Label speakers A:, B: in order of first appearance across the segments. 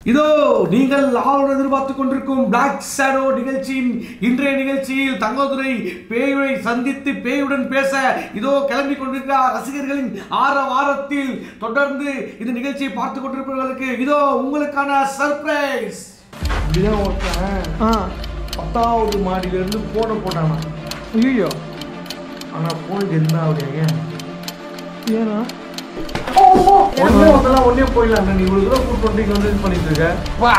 A: இதோ நீங்கள் ஆளுடன் எதிர்பார்த்துக் கொண்டிருக்கும் பிளாக் ஷேடோ நிகழ்ச்சியின் இன்றைய நிகழ்ச்சியில் தங்கதுரை பேயுரை சந்தித்து பேயுடன் பேச இதோ கிளம்பி கொண்டிருக்கிறார் ரசிகர்களின் ஆற வாரத்தில் தொடர்ந்து இந்த நிகழ்ச்சியை பார்த்து கொண்டிருப்பவர்களுக்கு இதோ உங்களுக்கான சர்ப்ரைஸ் இப்படிதான் ஒருத்தன்
B: ஆ
A: பத்தாவது மாடியிலிருந்து போனை போட்டானா
B: ஐயோ
A: ஆனால் போனுக்கு என்ன ஆகுது
B: ஏன்னா
A: ஒன்னே வந்தெல்லாம் ஒன்னே போயிடலாம் நீ இவ்வளவு தூரம் கூட்டு வந்து இங்க வந்து இது பண்ணிட்டு இருக்க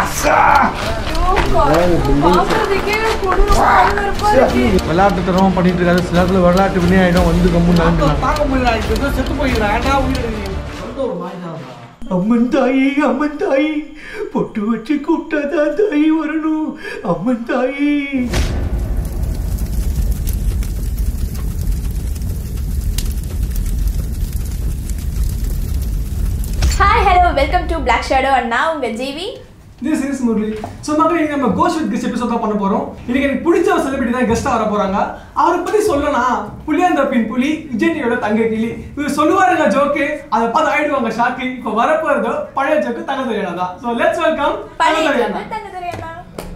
A: விளையாட்டுத்தனமா பண்ணிட்டு இருக்காது சில நேரத்துல விளையாட்டு வினே ஆயிடும் வந்து கம்மு
B: தாக்க முடியல இப்போ ஏதோ செத்து போயிடுறேன் ஏன்டா உயிர்
C: அம்மன் தாயி அம்மன் தாயி பொட்டு வச்சு கூப்பிட்டாதான் தாயி வரணும் அம்மன் தாயி
D: hi hello welcome to black shadow and நான் உங்க ஜிவி
B: திஸ் இஸ் முரளி ஸோ மக்கள் இன்னைக்கு நம்ம கோஸ்ட் வித் கெஸ்ட் எபிசோட் தான் பண்ண போறோம் இன்னைக்கு எனக்கு பிடிச்ச ஒரு செலிபிரிட்டி தான் கெஸ்ட்டாக வர போறாங்க அவரை பத்தி சொல்லணும் புளியாந்தப்பின் புலி விஜய் டிவியோட தங்க கிளி இவர் சொல்லுவாருங்க ஜோக்கு அதை பார்த்து ஆயிடுவாங்க ஷாக்கு இப்போ வரப்போறதோ பழைய ஜோக்கு தங்க தெரியாதா தான் ஸோ லெட்ஸ் வெல்கம்
D: பழைய
B: தங்க தெரியாதா
D: தங்கதுரை அண்ணா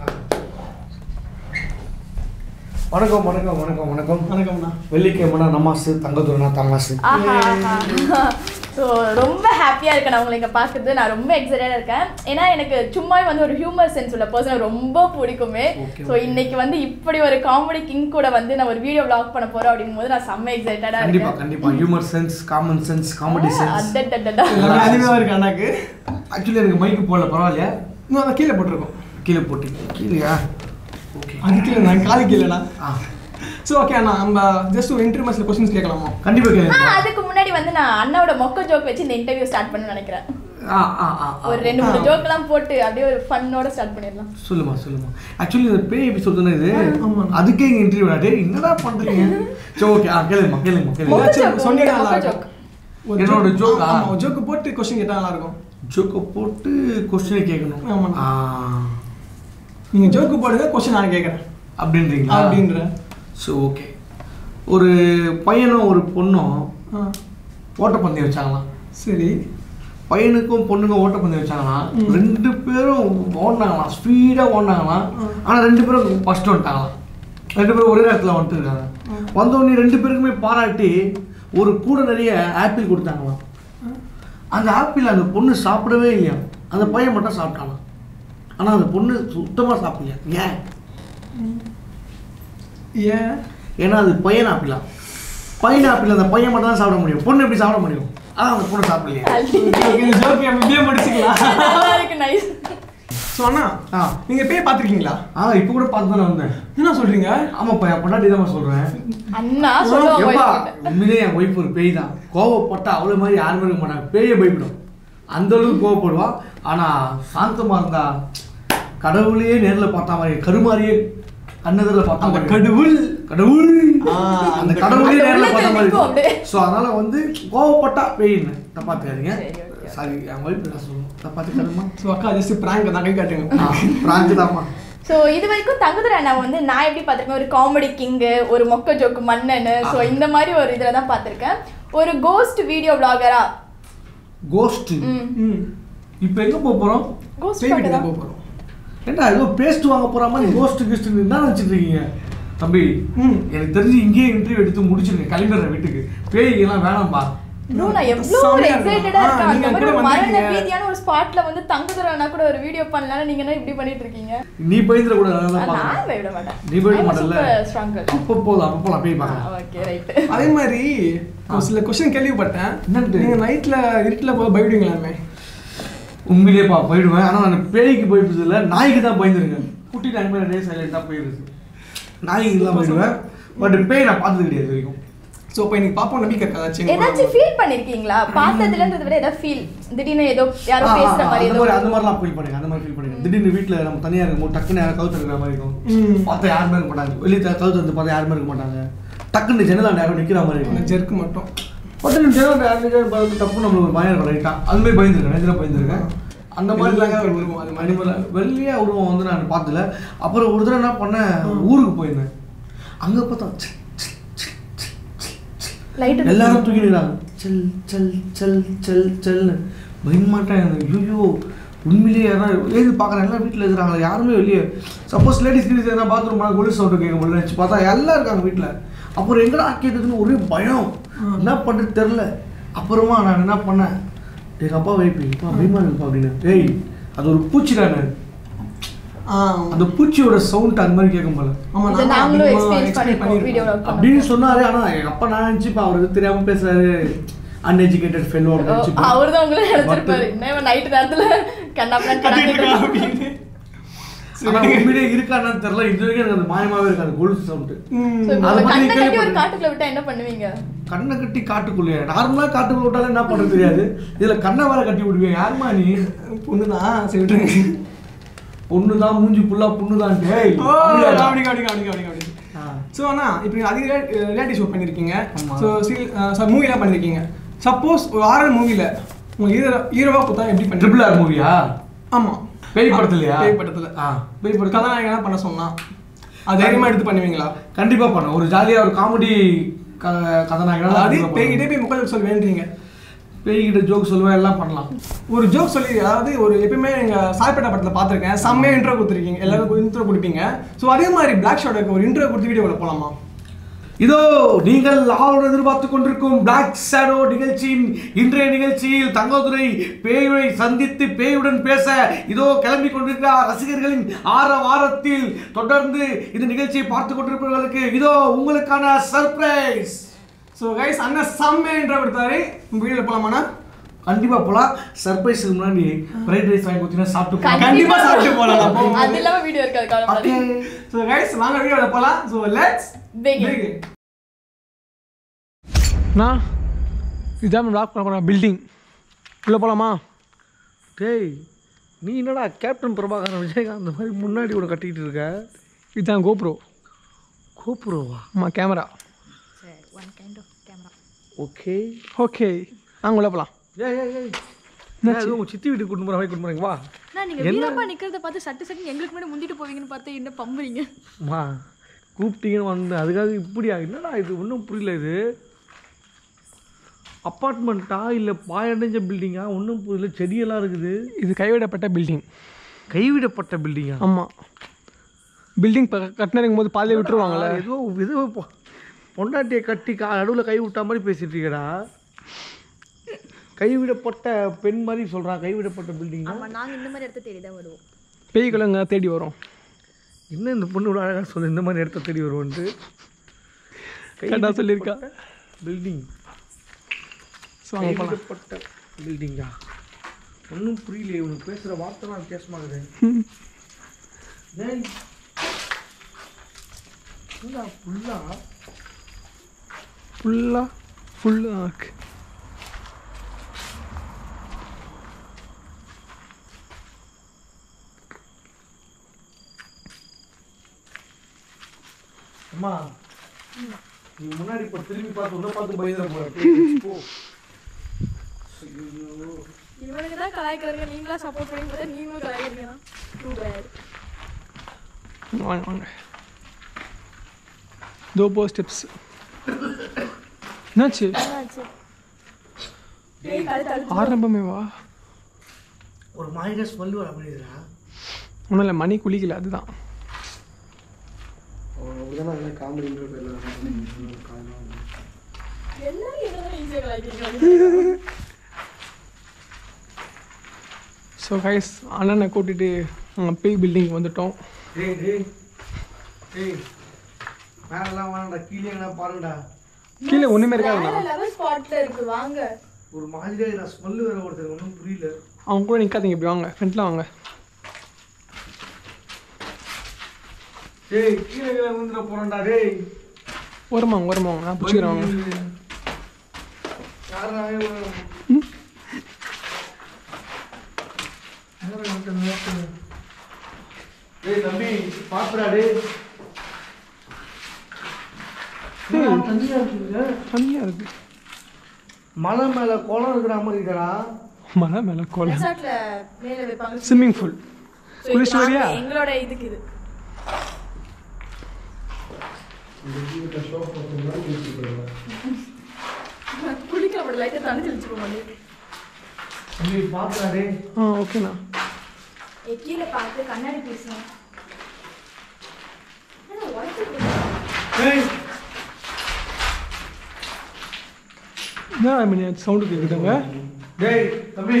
A: வணக்கம் வணக்கம் வணக்கம் வணக்கம்
B: வணக்கம்ண்ணா
A: வெள்ளிக்கிழமைனா நமாசு தங்கதுரனா தமாசு
D: ஆஹா ஸோ ரொம்ப ஹாப்பியாக இருக்கேன் நான் உங்களை இங்கே பார்க்குறது நான் ரொம்ப எக்ஸைட்டடாக இருக்கேன் ஏன்னா எனக்கு சும்மா வந்து ஒரு ஹியூமர் சென்ஸ் உள்ள பர்சன் ரொம்ப பிடிக்குமே ஸோ இன்னைக்கு வந்து இப்படி ஒரு காமெடி கிங் கூட வந்து நான் ஒரு வீடியோ vlog பண்ண போறோம் அப்படிங்கும் போது நான் செம்ம எக்ஸைட்டடாக
A: கண்டிப்பா
D: இருக்கேன்
A: கண்டிப்பா humour sense common sense comedy sense
D: அடடடடா.
B: எல்லாமே அனிமையாக இருக்கு அண்ணாக்கு
A: ஆக்சுவலி எனக்கு மைக்கு போடல பரவாயில்லையா
B: இன்னும் அதை கீழே போட்டிருக்கோம்
A: கீழே போட்டு கீழேயா ஓகே
B: அது கீழே நான் காலி கீழேண்ணா
A: ஆ
B: ஸோ ஓகே அண்ணா நம்ம ஜஸ்ட் ஒரு இன்டர்மேஷன் கொஸ்டின்ஸ் கேட்கலாமா
A: கண்டிப்பா
D: ஆ
A: கேளுங்க
D: அதுக்கு முன்னாடி வந்து நான் அண்ணாவோட மொக்க ஜோக் வச்சு இந்த இன்டர்வியூ ஸ்டார்ட் பண்ண நினைக்கிறேன்
A: ஆ ஆ ஆ ஆ.
D: ஒரு ரெண்டு மூணு ஜோக்கெல்லாம் போட்டு அப்படியே ஒரு ஃபன்னோட ஸ்டார்ட் பண்ணிடலாம்
A: சொல்லுமா சொல்லுமா ஆக்சுவலி இந்த பேய் எபிசோட் தானே இது
B: ஆமா.
A: அதுக்கே இங்க இன்டர்வியூ டேய் என்னடா பண்றீங்க சரி ஓகே ஆ கேளுமா கேளுமா கேளுங்க
D: மொக்க
B: ஏதாச்சும்
D: joke,
B: சொன்னீங்கன்னா
D: மொக்க
B: நல்லா
D: joke.
B: இருக்கும் ஒரு
A: என்னோட
B: joke-
A: joke ஆ?
B: ஆமா, ஒரு joke போட்டு கொஸ்டின் கேட்டா நல்லா இருக்கும்
A: ஜோக்கை போட்டு கொஸ்டினை கேட்கணும்
B: ஆமா.
A: ஆ
B: நீங்க ஜோக்கு போடுங்க கொஸ்டின் நான் கேட்கறேன்
A: அப்படின்றீங்களா
B: அப்படின்ற
A: ஸோ ஓகே ஒரு பையனும் ஒரு பொண்ணும்
B: ஆ,
A: ஓட்டப்பந்தயம் வச்சாங்களாம்
B: சரி
A: பையனுக்கும் பொண்ணுக்கும் ஓட்டப்பந்தயம் வச்சாங்களாம்
B: ம்.
A: ரெண்டு பேரும் ஓடினாங்களாம் ஸ்பீடாக ஓடினாங்களாம்
B: ம்.
A: ஆனால் ரெண்டு பேரும் ஃபர்ஸ்ட் வந்துட்டாங்களாம் ரெண்டு பேரும் ஒரே நேரத்தில் வந்துட்டு இருக்காங்க வந்தோடனே ரெண்டு பேருக்குமே பாராட்டி ஒரு கூட நிறைய ஆப்பிள் கொடுத்தாங்களாம் அந்த ஆப்பிள் அந்த பொண்ணு சாப்பிடவே இல்லையா அந்த பையன் மட்டும் சாப்பிட்டானாம் ஆனால் அந்த பொண்ணு சுத்தமாக சாப்பிடலையா ஏன்
B: ஏன்
A: ஏன்னா அது பையன் ஆப்பிளா பையன் ஆப்பிள் அந்த பையன் மட்டும் தான் சாப்பிட முடியும் பொண்ணு எப்படி சாப்பிட முடியும் அதான் அந்த பொண்ணு சாப்பிடலையா
B: Okay, இந்த ஜோக்கு எப்படியே முடிச்சுக்கலாம்
D: நல்லா இருக்கு நைஸ்
B: ஸோ அண்ணா
A: ஆ
B: நீங்க பேய் பார்த்துருக்கீங்களா
A: ஆ இப்போ கூட பார்த்து தானே வந்தேன்
B: என்ன சொல்றீங்க
A: ஆமாப்பா என் பொண்டாட்டி தான் சொல்கிறேன்
D: அண்ணா சொல்லுவாங்க
A: எப்பா
D: wife கிட்ட.
A: உண்மையிலே என் ஒய்ஃப் ஒரு பேய் தான் கோவப்பட்டா அவ்வளோ மாதிரி யாருமே இருக்க மாட்டாங்க பேயை பயப்படும் அந்த அளவுக்கு கோவப்படுவா ஆனால் சாந்தமாக இருந்தா கடவுளையே நேரில் பார்த்தா மாதிரி கருமாரியே கண்ணதில் பார்த்தா
B: அந்த
A: மாதிரி
B: கடவுள்
A: கடவுள்
B: ஆ,
A: அந்த
B: அந்த
A: கடவுளே
D: அந்த
A: நேரில் பார்த்த
D: உள்ளத்துல
A: மாதிரி
D: நிக்கும் அப்படியே.
A: ஸோ அதனால வந்து கோவப்பட்டா பேயின்னு தப்பா தெரியாதீங்க
D: சரி, okay.
A: சாரி என் ஒய்ஃப் நான் சொல்லுவோம் தப்பா தெரியாதுமா
B: ஸோ அக்கா ஜஸ்ட் பிராங்க் தான் கை காட்டுங்க
A: பிராங்க் தாம்மா
D: ஸோ இது வரைக்கும் தங்குதுரை அண்ணா வந்து நான் எப்படி பார்த்திருக்கேன் ஒரு காமெடி கிங்கு ஒரு மொக்க ஜோக்கு மன்னன் ஸோ இந்த மாதிரி ஒரு இதில் தான் பார்த்துருக்கேன் ஒரு கோஸ்ட் வீடியோ vlogger-ஆ
A: கோஸ்ட்
D: ம்
B: ம்
A: இப்போ எங்க போக போறோம்
D: கோஸ்ட்
B: பேய் வீட்டுக்கு தான்
D: பார்க்கலாம்
B: போக போறோம்
A: ஏண்டா ஏதோ பேஸ்ட் வாங்க போற மாதிரி கோஸ்ட் கிஸ்ட் என்ன நினைச்சிட்டு இருக்கீங்க தம்பி
B: ம்.
A: எனக்கு தெரிஞ்சு இங்கேயே இன்டர்வியூ எடுத்து முடிச்சிருங்க கிளம்பிடுறேன் வீட்டுக்கு பேய் எல்லாம் வேணாம்பா
D: ப்ரோ நான் எவ்வளோ ஒரு
B: செமையா இருக்கும்.
D: எக்ஸைட்டடா
B: ஆ,
D: இருக்கேன்
B: நீங்க
D: அந்த மாதிரி
B: கூட
D: ஒரு மரண
B: வந்திருக்கீங்க.
D: பீதியான ஒரு ஸ்பாட்ல வந்து தங்குதுரை அண்ணா கூட ஒரு வீடியோ பண்ணலாம் நீங்க என்ன இப்படி பண்ணிட்டு இருக்கீங்க
A: நீ பயந்துட கூட அதனால
D: நான்
A: பார்க்கறேன்.
D: பயப்பட மாட்டேன்
A: நீ பயப்பட மாட்டல்ல
D: ஸ்ட்ராங்கர்
A: அப்போ போதும் அப்போ போலாம் பேய் பார்க்கலாம்
D: ஓகே ரைட்
B: அதே மாதிரி ஒரு சில கொஸ்டின் கேள்விப்பட்டேன்
A: என்னது?
B: நீங்க நைட்ல இருட்டுல போய் பயப்படுவீங்களாமே
A: உண்மையிலேயே பா போயிடுவேன் ஆனால் நான் பேய்க்கு போயிடுறது இல்லை நாய்க்கு தான் பயந்துருக்கேன் குட்டி நாய் மாதிரி நிறைய சைலண்டாக போயிடுது நாய்க்கு தான் போயிடுவேன் பட் பேய் நான் பார்த்தது கிடையாது இது வரைக்கும்
B: ஸோ இப்போ இன்னைக்கு பாப்போம் நம்பிக்கை இருக்கா ஏதாச்சும்
D: ஏதாச்சும் ஃபீல் பண்ணிருக்கீங்களா பார்த்ததுலன்றத விட ஏதாவது ஃபீல் திடீர்னு ஏதோ யாரோ
A: ஆ, ஆ,
D: பேசுற
A: ஆ,
D: மாதிரி
A: அந்த
D: ஏதோ
A: மாதிரி அந்த மாதிரிலாம் ஃபீல் பண்ணுங்க அந்த மாதிரி ஃபீல் பண்ணுங்க திடீர்னு வீட்டில் நம்ம தனியாக இருக்கும்போது டக்குன்னு யாரும் கவுத்து இருக்கிற மாதிரி இருக்கும்
B: ம்.
A: பார்த்தா யாருமே இருக்க மாட்டாங்க வெளியே கவுத்து வந்து பார்த்தா யாருமே இருக்க மாட்டாங்க டக்குன்னு ஜன்னல் யாரும் நிற்கிற மாதிரி
B: அந்த
A: இருக்கும்
B: ஜெர்க்கு மட்டும்
A: பட்டு ஜன்னல் யாரும் நிற்கிற பார்த்து டப்பு நம்மளுக்கு ஒரு பயம் இருக்கும் லைட்டாக அது மாதிரி பயந்துருக்கேன் நேரத்தில் பயந்துருக்கேன் அந்த மாதிரி
B: வெள்ளையா ஒரு உருவம், அது மாதிரி.
A: அனிமல் வெள்ளையா உருவம் வந்து நான் பார்த்தல அப்புறம் ஒரு தடவை என்ன பண்ணேன் ஊருக்கு போயிருந்தேன் அங்கே பார்த்தா ச்ச, ச்ச, ச்ச, ச்ச, ச்ச, ச்ச.
D: லைட்
A: எல்லாரும் தூக்கிடுறாங்க செல் செல் செல் செல் செல்னு பயமாட்டேன் ஐயோ உண்மையிலேயே யாரா ஏது பார்க்குறேன் எல்லாம் வீட்டில் இருக்கிறாங்களா யாருமே வெளியே சப்போஸ் லேடிஸ் கீடிஸ் எதனா பாத்ரூம் போனால் கொலு சவுண்டு கேட்க முடியல நினச்சி பார்த்தா எல்லாம் இருக்காங்க வீட்டில் அப்புறம் எங்கடா கேட்குதுன்னு ஒரே பயம் என்ன பண்ணுறது தெரில அப்புறமா நான் என்ன பண்ணேன் எங்கள் அப்பா வைப்பி அப்பா பயமா இருக்குப்பா அப்படின்னு ஏய் அது ஒரு பூச்சி தானே
B: ஆ
A: அந்த பூச்சியோட சவுண்ட் அந்த மாதிரி கேட்கும் போல
B: ஆமா
D: இதை
B: நானும்
D: நாங்களும்
B: அதிகமா
D: எக்ஸ்பீரியன்ஸ்
B: explain
D: பண்ணிருக்கோம்
B: பண்ணிருக்கோம்.
D: வீடியோல
A: அப்படின்னு சொன்னாரு ஆனா எங்க அப்பா நான் நினைச்சுப்பா அவருக்கு தெரியாம பேசுறாரு அன்எஜுகேட்டட் ஃபெல்லோ அப்படின்னு
D: அவர் தான் உங்களை நினைச்சிருப்பாரு என்ன நைட்டு நேரத்துல கண்ணாப்பா
B: கத்திட்டு இருக்கா அப்படின்னு.
A: ஆனா உண்மையிலே இருக்கான்னு தெரியல இது வரைக்கும் எனக்கு அது மாயமாவே இருக்காது கொலுசு சவுண்ட்
B: ம்.
A: அதை பத்தி
D: கண்ணை கட்டி ஒரு
A: கேள்விப்பட்டேன்.
D: காட்டுக்குள்ள விட்டா என்ன பண்ணுவீங்க
A: கண்ணை கட்டி காட்டுக்குள்ளே நார்மலா காட்டுக்குள்ள விட்டாலும் என்ன பண்றது தெரியாது இதுல கண்ணை வேற கட்டி விடுவேன் யாருமா நீ
B: பொண்ணுதான் சரி விட்டுருங்க
A: பொண்ணுதான் மூஞ்சி புல்லா புண்ணுதான் டேய்
B: ஓ,
A: அப்படியாடா?
B: அப்படி, அப்படி, அப்படி, அப்படி, அப்படி.
A: ஆ.
B: ஸோ அண்ணா இப்போ நீங்கள் அதிக ரியாலிட்டி ஷோ பண்ணியிருக்கீங்க
A: ஆமா.
B: ஸோ சீரியல் மூவிலாம் பண்ணியிருக்கீங்க சப்போஸ் ஒரு ஆரல் மூவியில் உங்கள் ஹீரோ ஹீரோவாக கொடுத்தா எப்படி பண்ணுறீங்க
A: ட்ரிபிள் ஆர் மூவியா
B: ஆமாம்
A: பேய் படத்துலயா
B: பேய் படத்தில்
A: ஆ பேய் படத்துல
B: கதாநாயகனா பண்ண சொன்னா அது தைரியமாக எடுத்து பண்ணுவீங்களா
A: கண்டிப்பா பண்ண ஒரு ஜாலியா ஒரு காமெடி கதாநாயகனா
B: அதாவது
A: கண்டிப்பா
B: பேய்கிட்டே போய் முக்கால் சொல்லி வேண்டுறீங்க
A: பேய்கிட்ட ஜோக் சொல்லுவேன் எல்லாம் பண்ணலாம்
B: ஒரு ஜோக் சொல்லி அதாவது ஒரு எப்பயுமே எங்கள் சாய்பேட்டா படத்தில் பார்த்துருக்கேன் செம்மையாக இன்ட்ரோ கொடுத்துருக்கீங்க எல்லாருக்கும் இன்ட்ரோ கொடுப்பீங்க ஸோ அதே மாதிரி பிளாக் ஷார்ட்டுக்கு ஒரு இன்ட்ரோ கொடுத்து வீடியோவில் போகலாமா
A: இதோ நீங்கள் ஆவலுடன் எதிர்பார்த்து கொண்டிருக்கும் பிளாக் ஷேடோ நிகழ்ச்சியின் இன்றைய நிகழ்ச்சியில் தங்கதுரை பேயுரை சந்தித்து பேயுடன் பேச இதோ கிளம்பி கொண்டிருக்கிறார் ரசிகர்களின் ஆற வாரத்தில் தொடர்ந்து இந்த நிகழ்ச்சியை பார்த்து கொண்டிருப்பவர்களுக்கு இதோ உங்களுக்கான சர்ப்ரைஸ்
B: ஸோ கைஸ் அண்ணன் செம்மையாக இன்ட்ரோ கொடுத்தாரு உங்கள் வீடியோவில் போகலாமாண்ணா
A: கண்டிப்பா போலாம் சர்ப்ரைஸுக்கு முன்னாடி ஃப்ரைட் ரைஸ் வாங்கி கொடுத்தீங்கன்னா சாப்பிட்டு போலாம்.
B: கண்டிப்பா சாப்பிட்டு போலாம் நான் போகும்போது.
D: அது இல்லாம வீடியோ இருக்காது கவலைப்படாதீங்க
A: Okay.
B: ஸோ கைஸ் வாங்க வீடியோவில் போகலாம் ஸோ லெட்ஸ்
D: Begin.
B: நான் இதான் பிளாக் பண்ண போகிறேன் பில்டிங் உள்ளே போகலாமா
A: டேய் நீ என்னடா கேப்டன் பிரபாகரன் விஜயகாந்த் மாதிரி முன்னாடி ஒரு கட்டிக்கிட்டு இருக்க
B: இதுதான் கோப்ரோ
A: கோபுரோவா
B: ஆமாம் கேமரா
A: ஓகே
B: ஓகே நாங்கள் உள்ளே போகலாம்
A: ஏய் ஏய் ஏய் நான் ஏதோ உங்க சித்தி வீட்டுக்கு கூட்டு போற மாதிரி கூட்டு போறீங்க வா
D: நான் நீங்க வீரப்பா நிக்கிறத பார்த்து சட்டு சட்டு எங்களுக்கு முன்னாடி முந்திட்டு போவீங்கன்னு பார்த்து என்ன பம்புறீங்க
A: மா கூப்பிட்டீங்கன்னு வந்தேன் அதுக்காக இப்படியா என்னடா இது ஒன்றும் புரியல இது அப்பார்ட்மெண்ட்டா இல்லை பாயடைஞ்ச பில்டிங்கா ஒன்றும் புரியல செடியெல்லாம் இருக்குது
B: இது கைவிடப்பட்ட பில்டிங்
A: கைவிடப்பட்ட பில்டிங்கா
B: ஆமாம் பில்டிங் கட்டினருக்கும் போது பாதிலே விட்டுருவாங்கல்ல
A: ஏதோ ஏதோ பொ- பொண்டாட்டியை கட்டி கா நடுவில் கை விட்டா மாதிரி பேசிட்டு இருக்கடா கைவிடப்பட்ட பெண் மாதிரி சொல்றான் கைவிடப்பட்ட பில்டிங்
D: ஆமா நாங்க இந்த மாதிரி இடத்த தேடி தான் வருவோம்
B: பேய்களுங்க தேடி வரும்
A: என்ன இந்த பொண்ணு இவ்வளோ அழகாக சொல்லு இந்த மாதிரி இடத்த தேடி வருவோன்ட்டு
B: கரெக்டாக சொல்லியிருக்கா
A: பில்டிங்
B: ஸோ அங்கே போகலாம்
A: கைவிடப்பட்ட பில்டிங்கா ஒன்றும் புரியலையே உனக்கு பேசுகிற வார்த்தை நான் வித்தியாசமாகுது டேய் ஃபுல்லா ஃபுல்லா
B: ஃபுல்லாக ஃபுல்லாக இருக்கு
A: அம்மா நீ முன்னாடி இப்போ திரும்பி பார்த்து உன்னை பார்த்து பயந்துட போற போ
D: இவனுக்கு தான் கலாய்க்கிறாங்க நீங்களா சப்போர்ட் பண்ணி பார்த்தா நீங்களும் கலாய்க்கிறீங்க டூ பேட்
B: வாங்க வாங்க தோப்போ ஸ்டெப்ஸ் என்னாச்சு
D: என்னாச்சு ஏய் கழுத்து அழுத்து
B: ஆரம்பமே வா
A: ஒரு மாதிரி ஸ்மெல் வர பண்ணிடுறா
B: ஒன்றும் இல்லை மணி குளிக்கல அதுதான்
A: அப்படிதான் காமெடின்ற பேர்ல
D: எல்லாரும் என்னதான் ஈஸியாக கலாய்க்கிறீங்க
B: ஸோ கைஸ் அண்ணனை கூட்டிட்டு நாங்கள் பேய் பில்டிங் வந்துட்டோம்
A: டேய் டேய் டேய் மேலாம் வேணாம்டா கீழே எங்கடா பாருங்கடா
B: கீழே ஒன்றுமே இருக்காதுண்ணா
D: வேற லெவல் ஸ்பாட்ல இருக்கு வாங்க
A: ஒரு மாதிரியா நான் ஸ்மெல் வேற ஒருத்தர் ஒன்றும் புரியல
B: அவங்க கூட நிற்காதீங்க இப்படி வாங்க ஃப்ரண்ட்டில் வாங்க
A: டேய் கீழே கீழே விழுந்துட போறேன்டா டேய்
B: ஓரமா வாங்க ஓரமா வாங்க நான் பிடிச்சிக்கிறேன் வாங்க
A: யாரா இவன்? யாரா இவன் நேரத்துல? டேய் தம்பி பாத்துடா டேய் என்னடா தண்ணியா இருக்குங்க
B: தனியாக இருக்கு
A: மலை மேல குளம் இருக்கிற மாதிரி இருக்கடா
B: மலை மேலே கோலம்
D: ரெசார்ட்ல மேல வைப்பாங்க
B: ஸ்விம்மிங் பூல்
D: So, இது
B: குளிச்சுட்டு வரியா?
D: நாங்க- எங்களோட இதுக்கு இது குளிக்க அப்படி லைட்டா தண்ணி தெளிச்சு போக மாட்டேங்குது
A: தம்பி பாத்துடா டேய்
B: ஆ ஓகேண்ணா
D: ஏய், கீழே பார்த்து கண்ணாடி பேசுறேன்
A: ஏய்
B: என்ன மணி சவுண்டு கேட்குதாங்க
A: டேய் தம்பி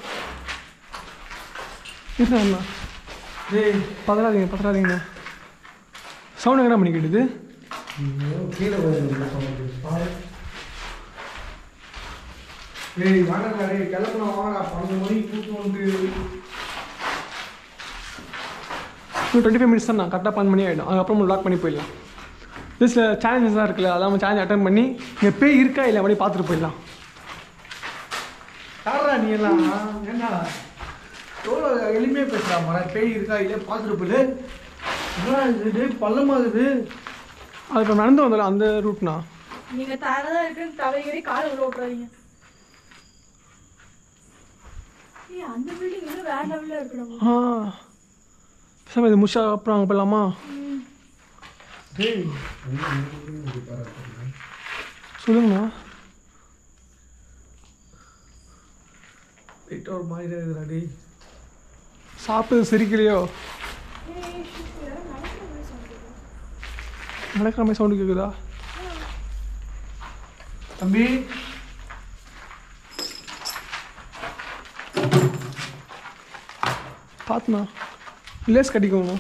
B: என்ன அண்ணா
A: டேய்
B: பதறாதீங்க பதறாதீங்க சவுண்ட் என்ன பண்ணி கேட்டுது
A: கீழே வருது பாரு டேய் வாங்கடா டேய் கிளம்பணும் வாங்கடா பன்னெண்டு மணிக்கு கூட்டு வந்து
B: இன்னும் டுவெண்ட்டி ஃபைவ் மினிட்ஸ் தான் நான் கரெக்டாக பன்னெண்டு மணி ஆகிடும் அதுக்கப்புறம் லாக் பண்ணி போயிடலாம் ஜஸ்ட் சேலஞ்சஸ் தான் இருக்குல்ல அதான் சேலஞ்ச் அட்டன் பண்ணி இங்கே பேய் இருக்கா இல்லை அப்படி பார்த்துட்டு போயிடலாம்
A: யாரா நீ எல்லாம் ஏண்டா எவ்வளோ எளிமையாக பேசுகிறா மர பேய் இருக்கா இல்லையா பார்த்துட்டு போயிடு என்னடா இது டேய் பள்ளமாகுது
B: அது இப்போ நடந்து வந்தால அந்த ரூட்னா
D: நீங்க தரதா இருக்குன்னு தவறி காலை உள்ள விட்டுறாதீங்க ஏய் அந்த பில்டிங் இன்னும் வேற லெவல்ல இருக்கணும்
B: ஆ பேசாம இது முஷா அப்புறம் அங்கே போயிடலாமா
A: டேய்
B: சொல்லுங்கண்ணா
A: லைட்டாக ஒரு மாதிரி இருக்குதுடா டேய்
B: சாப்பிட்டு சிரிக்கலையோ நடக்கிற மாதிரி சவுண்டு கேட்குதா
A: தம்பி
B: பார்த்துண்ணா லேஸ் கட்டிக்கோங்கண்ணா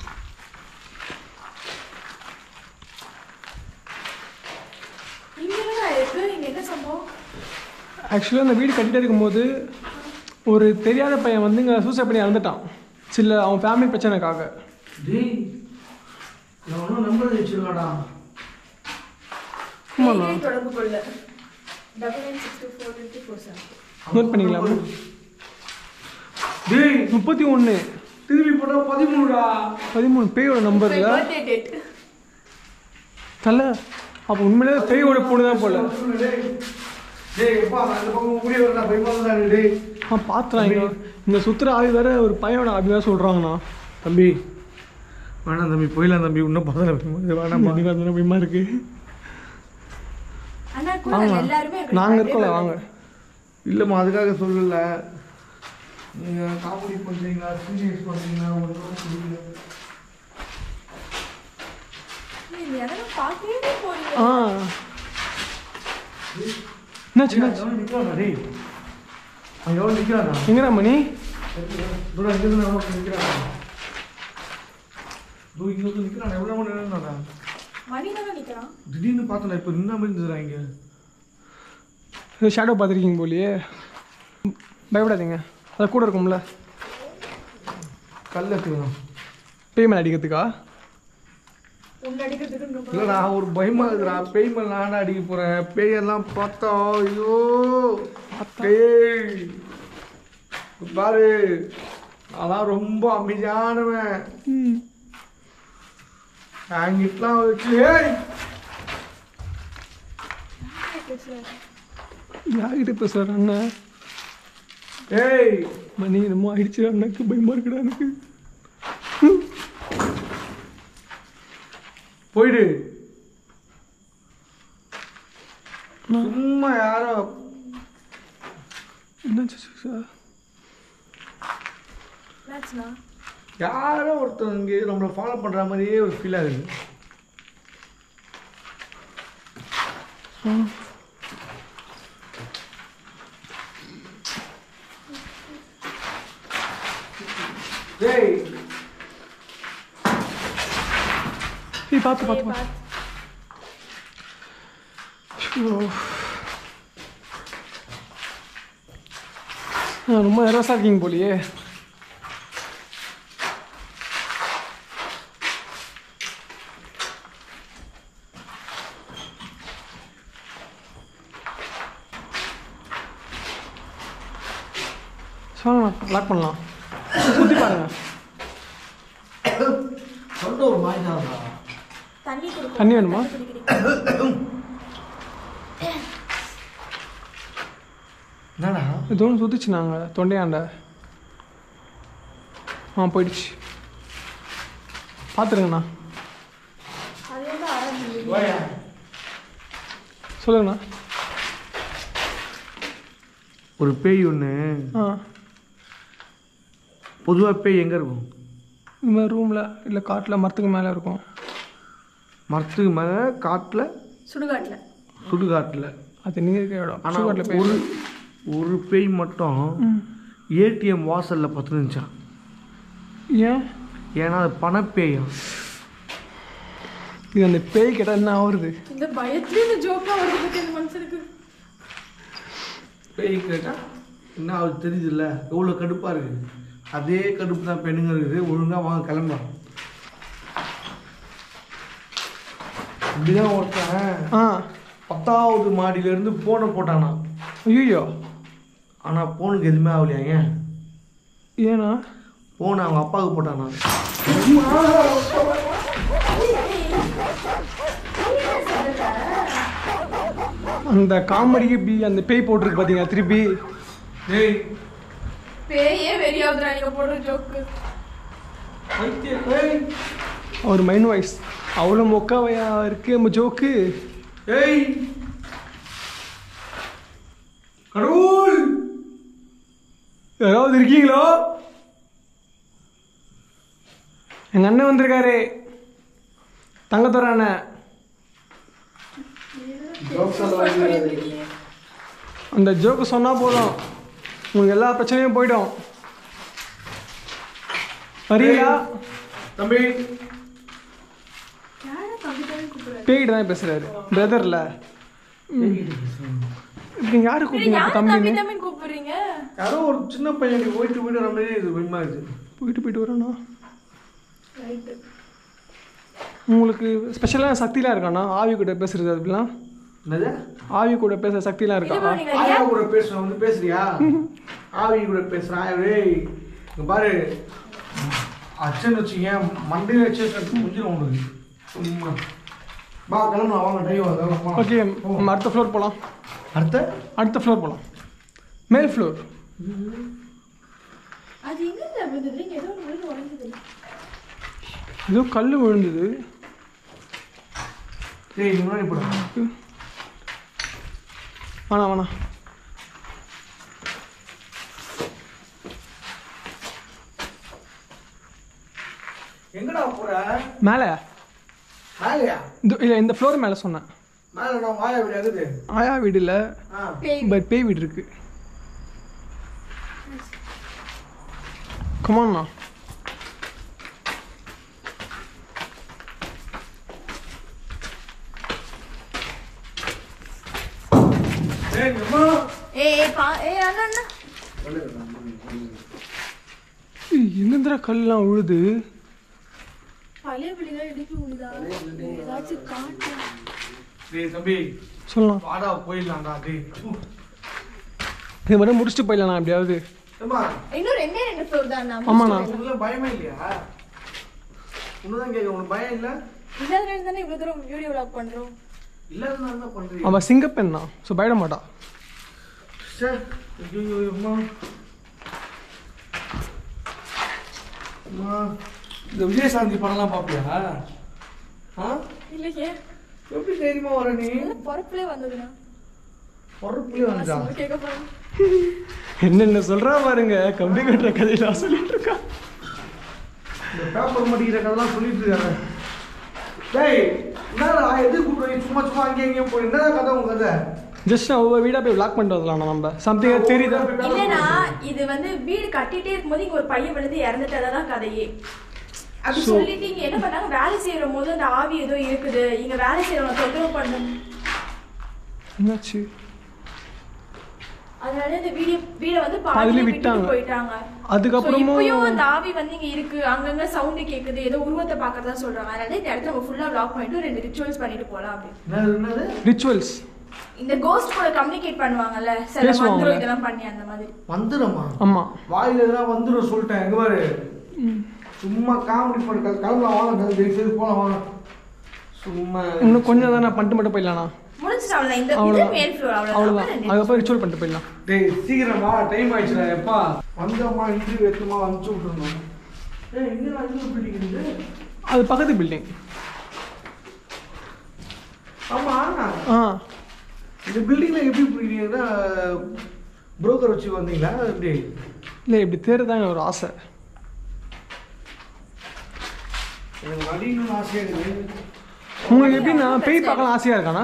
D: இங்க என்னடா இருக்கு இங்க என்ன சம்பவம்
B: ஆக்சுவலாக அந்த வீடு கட்டிட்டு இருக்கும்போது ஒரு தெரியாத பையன் வந்து இங்கே சூசைட் பண்ணி இறந்துட்டான் சில அவன் ஃபேமிலி பிரச்சனைக்காக
A: டேய் நான் ஒன்றும் நம்பர் வச்சிருக்காடா
B: ஆமாண்ணா
D: நீங்களே தொடர்பு கொள்ள double nine six two four twenty four seven
B: note பண்ணிக்கலாமா
A: டேய்
B: முப்பத்தி ஒன்று
A: திருப்பி போட்டா பதிமூணுடா
B: பதிமூணு பேயோட நம்பரில்
D: பர்த்டே டேட்
B: தலை அப்போ உண்மையிலே பேயோட பொண்ணு தான் போல
A: டேய் டேய் எப்பா நான் இந்த பக்கம் முடிய வரடா பயமா தான் டேய்
B: ஆ பார்த்துறாங்க இந்த சுற்றுற ஆவி வேற ஒரு பையனோட ஆவி வேற சொல்கிறாங்கண்ணா
A: தம்பி வேணாம் தம்பி போயிடலாம் தம்பி இன்னும் பதில வேணாம்மா
B: எனக்கு அந்த பயமா இருக்கு
D: அண்ணா கூட
B: வாங்க
D: எல்லாருமே இருக்கணும்.
B: நாங்கள் இருக்கோம்ல வாங்க
A: இல்லைம்மா அதுக்காக சொல்லல நீங்கள் காமெடி பண்ணுறீங்களா சீரியஸ் பண்ணுறீங்களா ஒன்றும் புரியல
D: ஏய், இந்த இடம் பார்க்கவே போறீங்க
B: ஆ என்னாச்சு என்னாச்சு
A: எவ்வளோ நிற்கிறானா டேய் அவன் எவ்வளோ நிற்கிறானா
B: எங்கடா மணி
A: தூரம் இங்கே இருந்து எவ்வளோ நிற்கிறானா தூ இங்கே வந்து நிற்கிறான் எவ்வளோ மணி நேரம்டா
D: மணி தானே நிக்கிறான்
A: திடீர்னு பார்த்தல இப்போ நின்ன மாதிரி இருந்துடுறா இங்கே
B: ஷேடோ பார்த்துருக்கீங்க போலியே பயப்படாதீங்க அது கூட இருக்கும்ல
A: கல் எடுத்துக்கணும்
B: பேய் மேலே அடிக்கிறதுக்கா
D: உன்னை அடிக்கிறதுக்கு இன்னும்
A: இல்லைடா ஒரு பயமா இருக்குடா பேய் மேல நானும் அடிக்க போறேன் பேயெல்லாம் பார்த்தா ஐயோ பேய் பாரு அதான் ரொம்ப அமைதியானவன்
B: ம்
A: அங்கிட்டலாம் வச்சு ஏய்
D: பேசுறாரு.
B: யார்கிட்ட பேசுகிறார் அண்ணன்
A: ஏய்
B: மணி என்னமோ ஆயிடுச்சு அண்ணனுக்கு பயமா இருக்குடா எனக்கு
A: போயிடு சும்மா யாரோ
B: என்னாச்சு சார்
D: என்னாச்சுண்ணா?
A: யாரோ ஒருத்தர் இங்கே நம்மளை ஃபாலோ பண்ற மாதிரியே ஒரு ஃபீல் ஆகுது டேய்
B: ஏய் பார்த்து பார்த்து
D: ஏய்,
B: பார்த்து
D: பாத்து.
B: ஐயோ. ஆ, ரொம்ப நர்வஸாக இருக்கீங்க போலியே சொல்லுங்க லாக் பண்ணலாம் சுற்றி பாருங்க
A: சொல்ற ஒரு மாதிரி தான்
D: தண்ணி கொடுக்கணும்.
B: தண்ணி வேணுமா?
D: தண்ணி குடிக்கிறீங்க.
A: என்னடா
B: ஏதோ ஒன்று சுற்றுச்சு நாங்கள் தொண்டையாண்ட ஆ போயிடுச்சு பார்த்துருங்கண்ணா
D: அது வந்து ஆரம்பிங்க.
A: வாயா
B: சொல்லுங்கண்ணா
A: ஒரு பேய் ஒன்று
B: ஆ
A: பொதுவாக பேய் எங்கே இருக்கும்
B: இந்த மாதிரி ரூமில் இல்லை காட்டில் மரத்துக்கு மேலே இருக்கும்
A: மரத்துக்கு மேலே காட்டில்
D: சுடுகாட்டுல
A: சுடுகாட்டில்
B: அது நீ இருக்க இடம்
A: ஆனால்
B: சுடுகாட்டில் போய்
A: ஒரு ஒரு பேய் மட்டும் ஏடிஎம் வாசலில் பத்துனுச்சான்
B: ஏன்
A: ஏன்னா அது பணப்பேயம்
B: இது அந்த பேய் கேட்டால் என்ன ஆகுறது
D: இந்த பயத்துலயே இந்த ஜோக்கா வருது பத்தி இந்த மனுஷனுக்கு
A: பேய் கேட்டால் என்ன அது தெரியுதுல்ல எவ்வளோ கடுப்பாக இருக்குது அதே கடுப்பு தான் பெண்ணுங்க இருக்குது ஒழுங்காக வாங்க கிளம்பலாம் இப்படிதான் ஒருத்தன்
B: ஆ
A: பத்தாவது மாடியிலேருந்து போனை போட்டானா
B: ஐயோ
A: ஆனால் போனுக்கு எதுவுமே ஆகலையா ஏன்
B: ஏன்னா
A: போனை அவங்க அப்பாவுக்கு போட்டானா
B: அந்த காமெடிக்கு பி அந்த பேய் போட்டிருக்கு பார்த்தீங்க திருப்பி
A: டேய்
D: பேயே வெறியாகுதுடா நீங்க போடுற ஜோக்கு
A: பைத்திய பேய்
B: அவர் மைண்ட் வாய்ஸ் அவ்வளோ மொக்காவையா இருக்கு நம்ம ஜோக்கு
A: ஏய் கடவுள்
B: யாராவது இருக்கீங்களோ எங்க அண்ணன் வந்திருக்காரு தங்கத்துற அண்ணன் அந்த ஜோக்கு சொன்னா போதும் உங்களுக்கு எல்லா பிரச்சனையும் போயிடும் வரீங்களா
A: தம்பி
B: பேய்கிட்ட தான் பேசுறாரு பிரதர்ல நீங்க யாரு கூப்பிட்டீங்க
D: யார்
B: இப்ப
D: தம்பி
B: தம்பின்னு
D: தம்பின்னு கூப்பிடுறீங்க
A: யாரோ ஒரு சின்ன பையன் இப்படி போயிட்டு போயிட்டு வர மாதிரி இது பயமா இருக்குது
B: போயிட்டு போயிட்டு வரணும் உங்களுக்கு ஸ்பெஷலான சக்திலாம் இருக்காண்ணா ஆவி கூட பேசுறது அப்படிலாம்
A: என்னது
B: ஆவி கூட பேசுற சக்திலாம் இருக்கா
D: இது நீங்க
A: ஆயா கூட பேசுறேன் வந்து பேசுறியா ஆவி கூட பேசுறான் டேய் இங்க பாரு அச்சன் வச்சுங்க மண்டையில வச்சு முடிஞ்சிடும் உனக்கு சும்மா வா கிளம்பலாம் வாங்க டிரைவர்
B: ஓகே நம்ம அடுத்த ஃப்ளோர் போகலாம்
A: அடுத்த
B: அடுத்த ஃப்ளோர் போகலாம் மேல் ஃப்ளோர்
D: அது எங்க இருந்து விழுந்தது நீங்க ஏதோ ஒன்று விழுந்து உடஞ்சது
B: ஏதோ கல் விழுந்தது
A: டேய் நீ முன்னாடி போட
B: வேணாம் வேணாம்
A: எங்கடா போற
B: மேலே
A: மேலையா
B: இந்த இல்லை இந்த ஃப்ளோர் மேலே சொன்னேன்
A: மேல நான் வாயா வீடு இருக்குது
B: ஆயா வீடு இல்லை
A: ஆ
B: பட் பேய் வீடு இருக்கு கமாண்ணா
A: ஏய் அம்மா
D: ஏய் ஏய், பா ஏய் அண்ணா அண்ணா
B: எங்கேந்திரா கல்லாம் உழுது
D: பழைய பிள்ளைங்க இடிக்கி விழுதா ஏதாச்சும் காட்டு
A: டேய் தம்பி
B: சொல்லலாம்
A: வாடா போயிடலாம்டா டேய்
B: இது மட்டும் முடிச்சுட்டு போயிடலாம் எப்படியாவது
A: ஏம்மா
D: இன்னும் ரெண்டே ரெண்டு ஃப்ளோர் தான் நான்
B: ஆமாண்ணா
A: உனக்கு பயமே இல்லையா உன்னதான் கேட்க உனக்கு பயம் இல்லை
D: இல்லாத தானே இவ்வளவு தூரம் வீடியோ vlog பண்றோம்
A: இல்லாதனால தான் பண்றீங்க
B: அவள் சிங்கப்பெண் தான் ஸோ பயப்பட மாட்டா
A: ச்சே, ஐயோ அம்மா அம்மா இந்த விஜயசாந்தி படம்லாம் பார்ப்பியா ஆ
D: இல்லையே
A: எப்படி தைரியமா வர நீ
D: பொறப்புலே வந்ததுண்ணா
A: பொறுப்புலயே வந்துட்டா
D: கேட்க போறேன்
B: என்னென்ன சொல்றா பாருங்க கம்பி கட்டுற கதையில சொல்லிட்டு இருக்கா
A: இந்த பேப்பர் மடிக்கிற கதைலாம் சொல்லிட்டு இருக்காங்க டேய் என்னடா எது கூப்பிடுறீங்க சும்மா சும்மா அங்கேயும் இங்கேயும் போய் என்னடா கதை உங்க கதை
B: ஜஸ்ட் நான் ஒவ்வொரு வீடா போய் பிளாக் பண்ணிட்டு வரலாம் நம்ம சம்திங் தெரியுதா
D: இல்லனா இது வந்து வீடு கட்டிட்டே இருக்கும்போது இங்க ஒரு பையன் விழுந்து இறந்துட்டதான் கதையே அப்படி
B: So-
D: சொல்லிட்டு இங்க என்ன பண்ணாங்க வேலை செய்யற போது அந்த ஆவி ஏதோ இருக்குது இங்க வேலை செய்யறவங்க தொந்தரவு பண்ணணும்
B: என்னாச்சு
D: அதனால இந்த வீடியோ வீட வந்து
B: பாதியிலே
D: பாதியிலே
B: விட்டாங்க.
D: விட்டுட்டு போயிட்டாங்க
B: அதுக்கப்புறமும்
D: So, இப்பயும் அந்த ஆவி வந்து இங்க இருக்கு அங்கங்க சவுண்ட் கேக்குது ஏதோ உருவத்தை பார்க்கறதா சொல்றாங்க அதனால இந்த இடத்துல நம்ம ஃபுல்லா லாக் பண்ணிட்டு ரெண்டு ரிச்சுவல்ஸ் பண்ணிட்டு போலாம் அப்படி
A: என்னது என்னது
B: ரிச்சுவல்ஸ்
D: இந்த கோஸ்ட் கூட கம்யூனிகேட் பண்ணுவாங்கல்ல சில
B: பேசுவாங்க.
D: மந்திரம் இதெல்லாம் பண்ணி அந்த மாதிரி
A: வந்துடும்மா
B: ஆமா
A: வாயில எல்லாம் வந்துடும் சொல்லிட்டேன் எங்க பாரு சும்மா காமெடி பண்ண கிளம்பலாம் வாங்க தயவு செய்து போலாம் வாங்க சும்மா
B: இன்னும் கொஞ்சம் தான் நான் பண்ணிட்டு மட்டும் போயிடலாம்ண்ணா
D: முடிச்சிட்டு அவ்வளவுதான் இந்த இது
B: அவ்வளவுதான்
D: மேல் ஃப்ளோர்
B: அவ்வளவுதான்
D: அவ்வளவுதான்
B: அதுக்கப்புறம் ரிச்சுவல் பண்ணிட்டு போயிடலாம்
A: டேய் சீக்கிரம் வா டைம் ஆயிடுச்சுடா எப்பா வந்தம்மா இன்டர்வியூ எடுத்துமா அனுப்பிச்சு விட்டுருந்தோம் ஏய் என்னடா இன்னொரு பில்டிங் இருக்குது
B: அது பக்கத்து பில்டிங்
A: ஆமா
B: ஆ
A: இந்த பில்டிங்ல எப்படி போயிருக்கீங்கன்னா புரோக்கர் வச்சு வந்தீங்களா எப்படி
B: இல்லை இப்படி தேர்தான் ஒரு ஆசை
A: எனக்கு வடின்னு ஆசையா இருக்குது
B: உங்களுக்கு எப்படின்னா பேய் பார்க்கலாம் ஆசையா இருக்கானா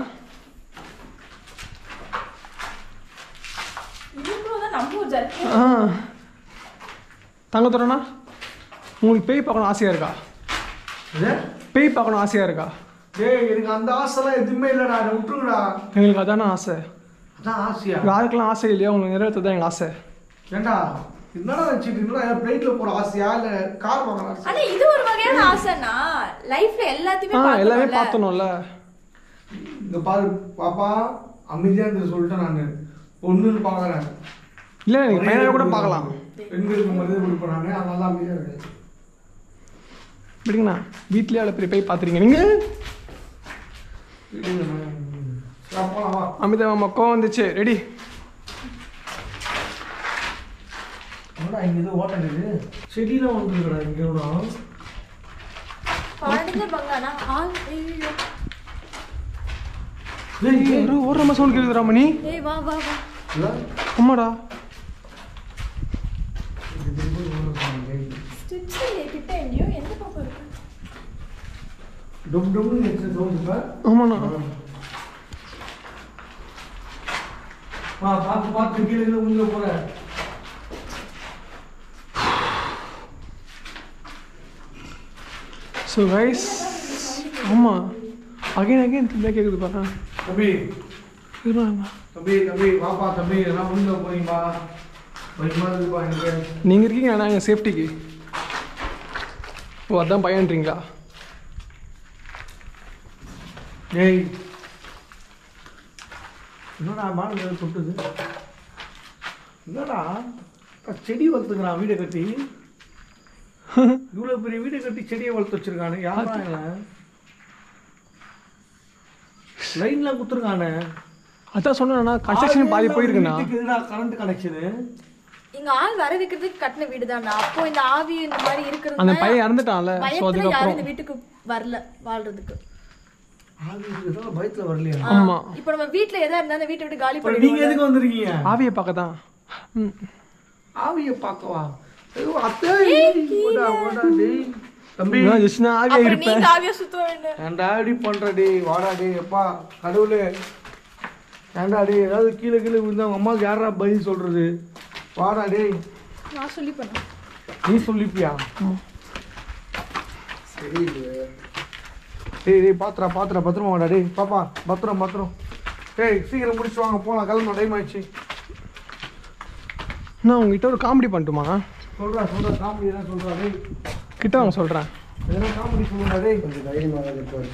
D: இவ்வளவு தான் நம்ம ஊர் ஜர்க்கு
B: ஆ தங்கத்துறனா உங்களுக்கு பேய் பார்க்கணும் ஆசையா இருக்கா
A: இது?
B: பேய் பார்க்கணும் ஆசையா இருக்கா
A: டேய் எனக்கு அந்த ஆசைலாம் எதுவுமே இல்லைடா என்னை விட்டுருங்கடா
B: எங்களுக்கு அதான ஆசை
A: அதான் ஆசையா
B: யாருக்கெல்லாம் ஆசை இல்லையா உங்களுக்கு நிறைவேற்றது தான் எங்கள் ஆசை
A: ஏண்டா என்னடா நினச்சிட்டு என்னடா பிளைட்ல போற ஆசையா இல்ல கார் வாங்கலாம் ஆசையா?
D: ஆனா இது ஒரு வகையான ஆசைன்னா லைஃப்ல எல்லாத்தையுமே
B: ஆ எல்லாமே
D: பார்க்கணும்ல.
B: பார்த்தணும்ல
A: இந்த பாரு பாப்பா அமைதியா இருந்து சொல்லிட்டேன் நானு பொண்ணுன்னு பாக்குறேன்
B: இல்லை நீங்கள் பையனாக கூட பார்க்கலாம்
A: பெண்களுக்கு மரியாதை கொடுப்பேன் நானு அதனால அமைதியா இருக்கு
B: எப்படிங்கண்ணா வீட்லயே அவ்வளோ பெரிய பேய் பார்த்துறீங்க நீங்கள்
A: போலாம் வா
B: அமிதா மாமா கோவம் வந்துச்சு ரெடி
A: என்னடா இங்க இது ஓட்டம் இது செடியில வந்துருக்கடா இங்க எவ்வளோ
D: குழந்தைங்க பங்களானா ஆள் ஐயோ
B: ஒரு ஒரு நம்ம சவுண்ட் கேட்குதுடா மணி
D: ஏய் வா வா வா
B: ஆமாடா
D: ஸ்டிட்ச் கிட்ட எங்கேயோ எந்த பக்கம் இருக்கு
A: டும் டும் சவுண்ட்
B: ஆமாண்ணா
A: வா பார்த்து பார்த்து கீழே கீழே உள்ள போற
B: ஸோ கைஸ் ஆமாம் அகைன் அகைன் திரும்ப கேட்குது பாரு
A: தம்பி
B: இருண்ணா.
A: தம்பி தம்பி வாப்பா தம்பி எல்லாம் உள்ள போறீங்களா பயமா இருக்குப்பா எனக்கு
B: நீங்கள் இருக்கீங்க ஆனால் எங்கள் சேஃப்டிக்கு ஓ அதான் பயன்றீங்களா
A: ஏய் என்னடா மாடு தொட்டுது என்னடா அக்கா, செடி வளர்த்துக்கிறான் வீடை கட்டி இவ்வளவு பெரிய வீடை கட்டி செடியை வளர்த்து வச்சிருக்கானு யாரா இவன் லைன்ல குத்துருக்கானே
B: அதான் சொன்னேண்ணா கன்ஸ்ட்ரக்ஷன் பாதி போயிருக்குண்ணா
A: கரண்ட் கனெக்ஷனு
D: இங்க ஆள் வர வைக்கிறதுக்கு கட்டின வீடு அப்போ இந்த ஆவி இந்த மாதிரி இருக்கிறது
B: அந்த பையன் இறந்துட்டான்ல ஸோ
D: பயத்துல யாரும்
B: அதுக்கப்புறம்
D: இந்த வீட்டுக்கு வரல வாழ்றதுக்கு
A: பயத்துல வரலையா
B: ஆமா
D: இப்போ நம்ம வீட்ல எதா இருந்தா அந்த வீட்டை விட்டு காலி
A: அப்புறம் நீங்க
D: பண்ணிடுவோம்
A: எதுக்கு வந்திருக்கீங்க
B: ஆவியை பார்க்க தான் ம்
A: ஆவிய பார்க்கவா ஐயோ அத்தை ஓடா ஓடா டேய் தம்பி
B: நான் ஜஸ்ட் நான் ஆவியாக
D: அப்புறம்
B: இருப்பேன்
D: நீங்க ஆவியா சுத்த வேண்டும்
A: ஏன்டா அடி பண்ற டேய் வாடா டேய் எப்பா கடவுளே ஏன்டா டேய் ஏதாவது கீழே கீழே விழுந்தா உங்க அம்மாவுக்கு யாரா பதில் சொல்றது வாடா டேய்
D: நான் சொல்லி பண்ணேன்
A: நீ சொல்லிப்பியா சரி டேய் டேய் பாத்துறா பாத்துறா பத்திரமா வாடா டேய் பாப்பா பத்திரம் பத்திரம் டேய் சீக்கிரம் முடிச்சு வாங்க போலாம் கிளம்ப டைம் ஆயிடுச்சு
B: நான் உங்ககிட்ட ஒரு காமெடி பண்ணட்டுமா
A: சொல்றா சொல்றா காமெடி என்ன சொல்றா டேய்
B: கிட்ட வாங்க சொல்கிறேன்
A: எதனா காமெடி சொல்லுடா டேய் கொஞ்சம் தைரியமாக இருப்பாரு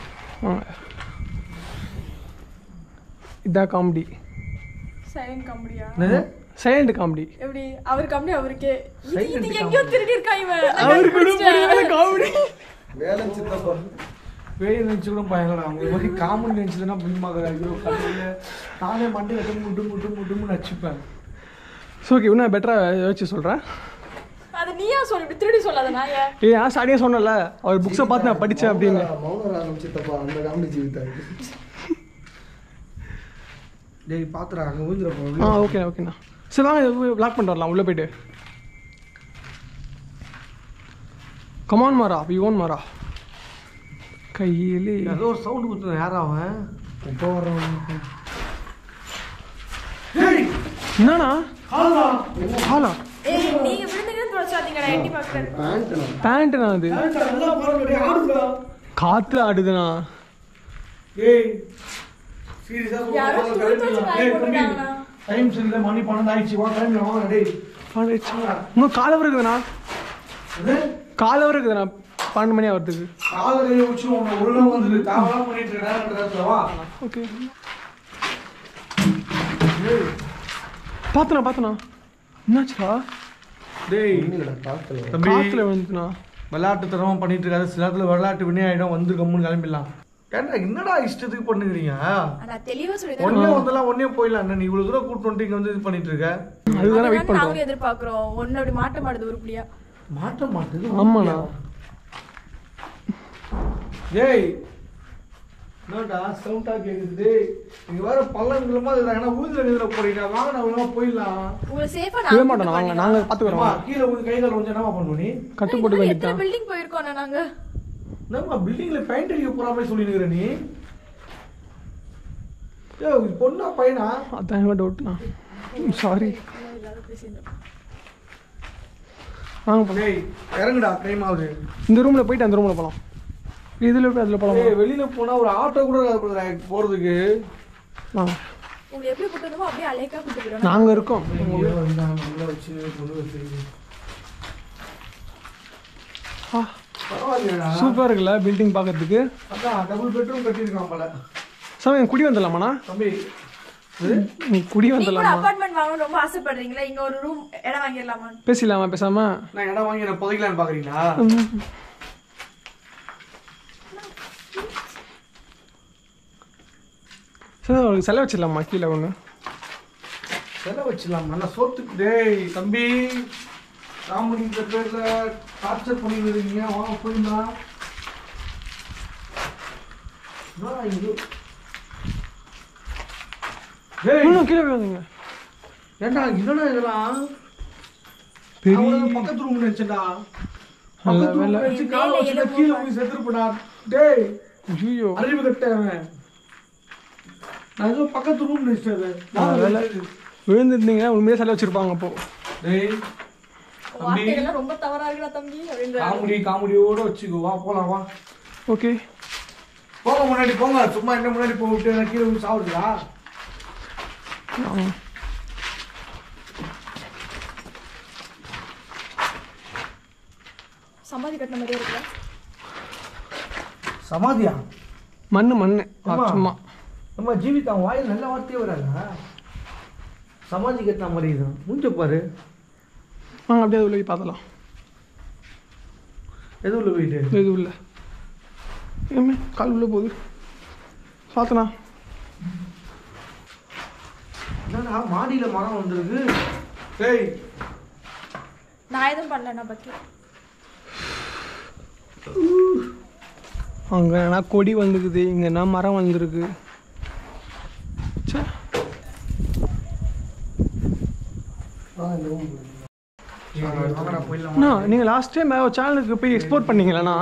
B: இதான் காமெடி
D: சைலண்ட் காமெடியா
A: என்னது
B: சைலண்ட் காமெடி
D: எப்படி அவர் காமெடி அவருக்கே இது
A: Silent
D: இது எங்கேயோ திருடி இருக்கா இவன்
B: அவருக்கு காமெடி
C: வேலை சித்தப்பா
A: பேய் நினச்சி கூட பயங்கரம் அவங்க மாதிரி காமெடி நினச்சதுன்னா பயமாக ஐயோ கடவுளே நானே மண்டி கட்டு முட்டு முட்டு முட்டுன்னு நச்சுப்பேன்
B: ஸோ ஓகே இன்னும் பெட்டராக யோசிச்சு சொல்கிறேன்
D: அது நீயா சொல்லு இப்படி திருடி சொல்லாத நான் ஏன்
B: ஏய் நான் ஸ்டார்டிங்காக சொன்னல அவர் புக்ஸை பார்த்து நான் படித்தேன் அப்படின்னு
C: மௌனராகம் சித்தப்பா அந்த காமெடி ஜீவித்தாரு
A: டேய் பாத்துறா அங்கே விழுந்துற
B: ஆ
A: போகிறோம்
B: ஓகே ஓகேண்ணா சரி வாங்க லாக் பண்ணிட்டு வரலாம் உள்ளே போயிட்டு கமான் மாறா வி ஓன் மாறா கையிலே
A: ஏதோ ஒரு சவுண்டு கொடுத்துருந்தேன் யாரா அவன்
C: எப்போ வர்றவன்
B: என்னண்ணா
A: ஹாலா
B: ஹாலா
D: ஏய் நீங்க விழுந்துக்கிட்டு தொலைச்சாதீங்கடா எட்டி பார்க்குறேன்
C: பேண்ட் நான்
B: பேண்ட்டுண்ணா அது
A: நல்லா பாருங்க ஆடுதா
B: காற்று ஆடுதுண்ணா
A: ஏய் சீரியஸா
D: யாரோ துணி துவைச்சு காய போட்டுருக்காங்கண்ணா.
A: டைம் சரியில்லை மணி பன்னெண்டு ஆயிடுச்சு வா டைம் வாங்க டேய்
B: இன்னும் காலவர் இருக்குதுண்ணா
A: அது
B: காலவர் இருக்குதுண்ணா பன்னெண்டு மணி ஆகிறதுக்கு
A: காலை கையை வச்சு உன்னை உள்ள வந்து தாவலாம் பண்ணிட்டு இருக்கேன் வா
B: ஓகே பார்த்தண்ணா பார்த்தண்ணா என்னாச்சுடா
A: டேய்
C: இல்லடா பார்க்கல
A: தம்பி
B: காற்றுல விழுந்துண்ணா
A: விளையாட்டு தரமா பண்ணிட்டு இருக்காது சில நேரத்துல விளையாட்டு வினே ஆயிடும் வந்து கம்முன்னு கிளம்பிடலாம் ஏன்டா என்னடா இஷ்டத்துக்கு பண்ணுகிறீங்க
D: நான் தெளிவா சொல்லி
A: ஒன்னே வந்தெல்லாம் ஒன்னே போயிடலாம் என்ன நீ இவ்வளவு தூரம் கூட்டு வந்துட்டு இங்க வந்து இது பண்ணிட்டு இருக்க
B: அதுதானே வெயிட் பண்ணுறோம்
D: நாங்களும் எதிர்பார்க்கிறோம் ஒன்னு அப்படி மாட்ட மாட்டுது உருப்படியா
A: மாட்ட மாட்டேது
B: ஆமாண்ணா
A: டேய் என்னடா சவுண்டா கேக்குது டேய் இங்க வேற பள்ளங்களுமா இதுல ஏன்னா ஊதுல நிதிர போறீங்க வாங்க நான் ஒழுங்கா போயிடலாம்
D: உங்களை சேஃபா
B: விட மாட்டோம் வாங்க நாங்கள் பார்த்துக்குறோம்
A: அம்மா, கீழே வந்து கை கால் வந்து என்னமா பண்ணுவோம் நீ
B: கட்டு போட்டு வேண்டியதுதான்
D: பில்டிங் போயிருக்கோம் நாங்க
A: என்னம்மா பில்டிங்ல பெயிண்ட் அடிக்க போற மாதிரி சொல்லிருக்கிற நீ ஏய் இது பொண்ணா பையனா
B: அதான் என்ன டவுட்ண்ணா சாரி வாங்க போலாம்
A: டேய் இறங்குடா டைம் ஆகுது
B: இந்த ரூமில் போயிட்டு அந்த ரூமில் போகலாம் இதில் போய் அதில் போகலாம்
A: ஏய் வெளியில போனா ஒரு ஆட்டோ கூட இருக்காது brother, எனக்கு போறதுக்கு
B: வாங்க
D: உங்களை எப்படி கூட்டு வந்தோமோ அப்படியே அலைக்கா கூட்டு போயிடும்
B: நாங்கள் இருக்கோம்
A: உள்ள வச்சு கொண்டு வச்சு
B: ஆ
A: பரவாயில்லையா
B: சூப்பராக இருக்குல்ல பில்டிங் பார்க்கறதுக்கு
A: அதான் டபுள் பெட்ரூம் கட்டியிருக்கான் போல
B: சாமி குடி வந்துடலாமாண்ணா
A: தம்பி
B: நீ குடி
D: நீங்க கூட
B: வந்துடலாமா
D: அபார்ட்மெண்ட் வாங்கணும்னு ரொம்ப ஆசைப்படுறீங்களா இங்க ஒரு ரூம் இடம் வாங்கிடலாமா
B: பேசிடலாமா பேசாம
A: நான் இடம் வாங்கி நான் புதைக்கலான்னு பாக்குறீங்களா
B: சரி உங்களுக்கு செலவு வச்சிடலாமா கீழே ஒன்று
A: செலவு வச்சிடலாம் நல்லா சோத்துக்கு டேய் தம்பி காமெடிங்கிற பேர்ல டார்ச்சர் பண்ணி இருக்கீங்க வாங்க போயிருந்தா என்னடா இது? டேய்
B: இன்னும் கீழே போய் வந்தீங்க
A: ஏண்டா என்னடா இதெல்லாம்
B: பெரிய
A: அவ்வளவு பக்கத்து ரூம் நினைச்சேன்டா
B: நல்ல
A: பக்கத்து ரூம்
B: வேலை.
A: நினைச்சு காலை வச்சுட்டா கீழே போய் செத்துருப்படா டேய்
B: ஐயோ
A: அறிவு கட்டவன் நான் ஏதோ பக்கத்து ரூம் நினைச்சது
B: நல்ல வேலை. விழுந்துருந்தீங்கன்னா உண்மையிலே செலவு வச்சிருப்பாங்க அப்போ
A: டேய்
D: வார்த்தைகள்லாம் ரொம்ப தவறா இருக்குடா தம்பி அப்படின்ற
A: காமெடி காமெடியோட வச்சுக்கோ வா போலாம் வா
B: ஓகே
A: போங்க முன்னாடி போங்க சும்மா என்ன முன்னாடி போட்டு நான் கீழே விழுந்து சாப்பிடுதா
D: சமாதி கட்டின மாதிரியே இருக்குல்ல
A: சமாதியா
B: மண்ணு மண்ணு ஆ,
A: ஆமா.
B: சும்மா
A: நம்ம ஜீவிதா வாயில் நல்ல வார்த்தையே வராதா சமாதி கட்டின மாதிரி தான் மூஞ்ச பாரு
B: வாங்க அப்படியே அது உள்ள போய் பார்த்தலாம்
A: எது உள்ள போயிட்டு
B: இது உள்ள ஏமே கால் உள்ள போகுது பார்த்தனா
A: என்னடா மாடியில மரம் வந்திருக்கு டேய்
D: நான் எதுவும் பண்ணல பக்கி
B: அங்கே என்ன கொடி வந்துக்குது இங்கே என்ன மரம் வந்திருக்கு ச்சே
A: வாங்கடா போயிடலாம்
B: அண்ணா நீங்கள் லாஸ்ட் டைம் சேனலுக்கு போய் எக்ஸ்போர்ட் பண்ணீங்களேண்ணா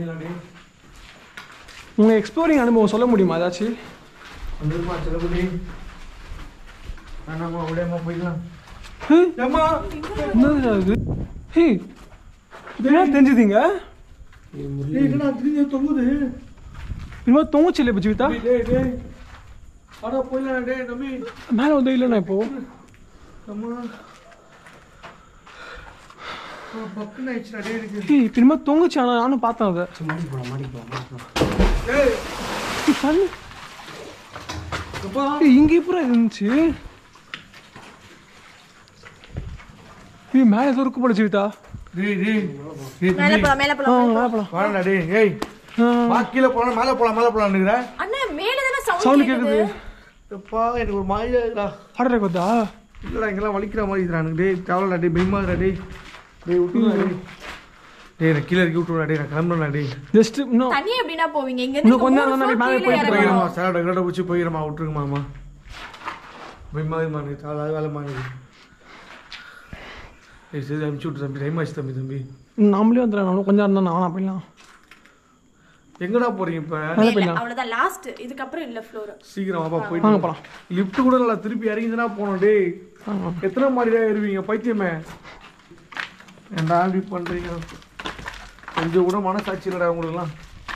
B: உங்கள் எக்ஸ்ப்ளோரிங் அனுபவம் சொல்ல முடியுமா ஏதாச்சும்
A: வந்துருமா செலவுடி வேணாமா விடையம்மா போயிடலாம்
B: ஹே,
A: ஏம்மா
B: என்னதுடா இது ஹே இதெல்லாம் தெரிஞ்சுதீங்க
A: டேய் என்னடா திரும்பி தொங்குது
B: இனிமே தொங்குச்சு இல்லை இப்போ ஜீவிதா
A: டேய் டேய் அடா போயிடலாம் டேய் தம்பி
B: மேலே வந்து இல்லைண்ணா இப்போ
A: அம்மா ஆ, பக்குன்னு ஆயிடுச்சுடா டேய் எனக்கு
B: ஹே இப்போ இனிமேல் தொங்குச்சு ஆனால் நானும் பார்த்தேன் அதை
A: மாடி போலாம் மாடி போலாம் மாடி போலாம் டேய்
B: ஹே, கண்ணு
A: அப்பா
B: ஹே, இங்கே இப்போ இருந்துச்சு ஹே மேலே ஏதோ இருக்கு போல ஜீவிதா
A: டேய் டேய் டேய்
D: மேல
A: தம்பி
D: போலாம் மேல
B: ஆ
D: போலாம்
B: மேலே போகலாம்
A: வாடா டேய் ஏய்
B: ஆ
A: வா கீழே போலாம் மேலே போலாம் மேலே போலாம்னுங்கிற
D: அண்ணா மேல தானே
B: சவுண்ட்
D: சவுண்ட்
B: கேட்குது
D: கேக்குது
A: எப்பா எனக்கு ஒரு மாதிரியா இருக்குடா
B: ஹார்ட் அட்டாக் வருதா
A: இல்லடா இங்கெல்லாம் வலிக்கிற மாதிரி இருக்குடா எனக்கு டேய் தேவலடா டேய் பயமாடா டேய் டேய் விட்டுடா டேய் டேய் நான் கீழே இறக்கி விட்டுடா டேய் நான் கிளம்புறேன் டேய்
B: ஜஸ்ட் இன்னும்
D: தனியா எப்படின்னா போவீங்க இங்க
B: இன்னும் கொஞ்ச நேரம் தானே மேலே போயிட்டு
A: போயிடலாமா சார் கிட்ட பிடிச்சி போயிடமா விட்டுருங்கம்மா பயமா இருமா நீ அதாவது வேலைமா நீ ஏய் சரி அனுப்பிச்சி விட்டு தம்பி டைம் ஆச்சு தம்பி தம்பி
B: நாமளே வந்துடலாம் நானும் கொஞ்சம் இருந்தால் நான் போயிடலாம்
A: எங்கடா போறீங்க இப்ப
B: மேலே போயிடலாம்
D: அவ்வளவுதான் லாஸ்ட் இதுக்கப்புறம் இல்ல ஃப்ளோர்
A: சீக்கிரம் வாப்பா
B: வாங்க
A: போயிட்டு
B: போகலாம்
A: லிஃப்ட் கூட இல்லை திருப்பி இறங்கிதானா போனோம் டேய்
B: ஆ
A: எத்தனை மாடிதான் ஏறுவீங்க பைத்தியமே ஏன்டா இப்படி பண்றீங்க கொஞ்சம் கூட மனசாட்சி இல்லடா உங்களுக்குலாம்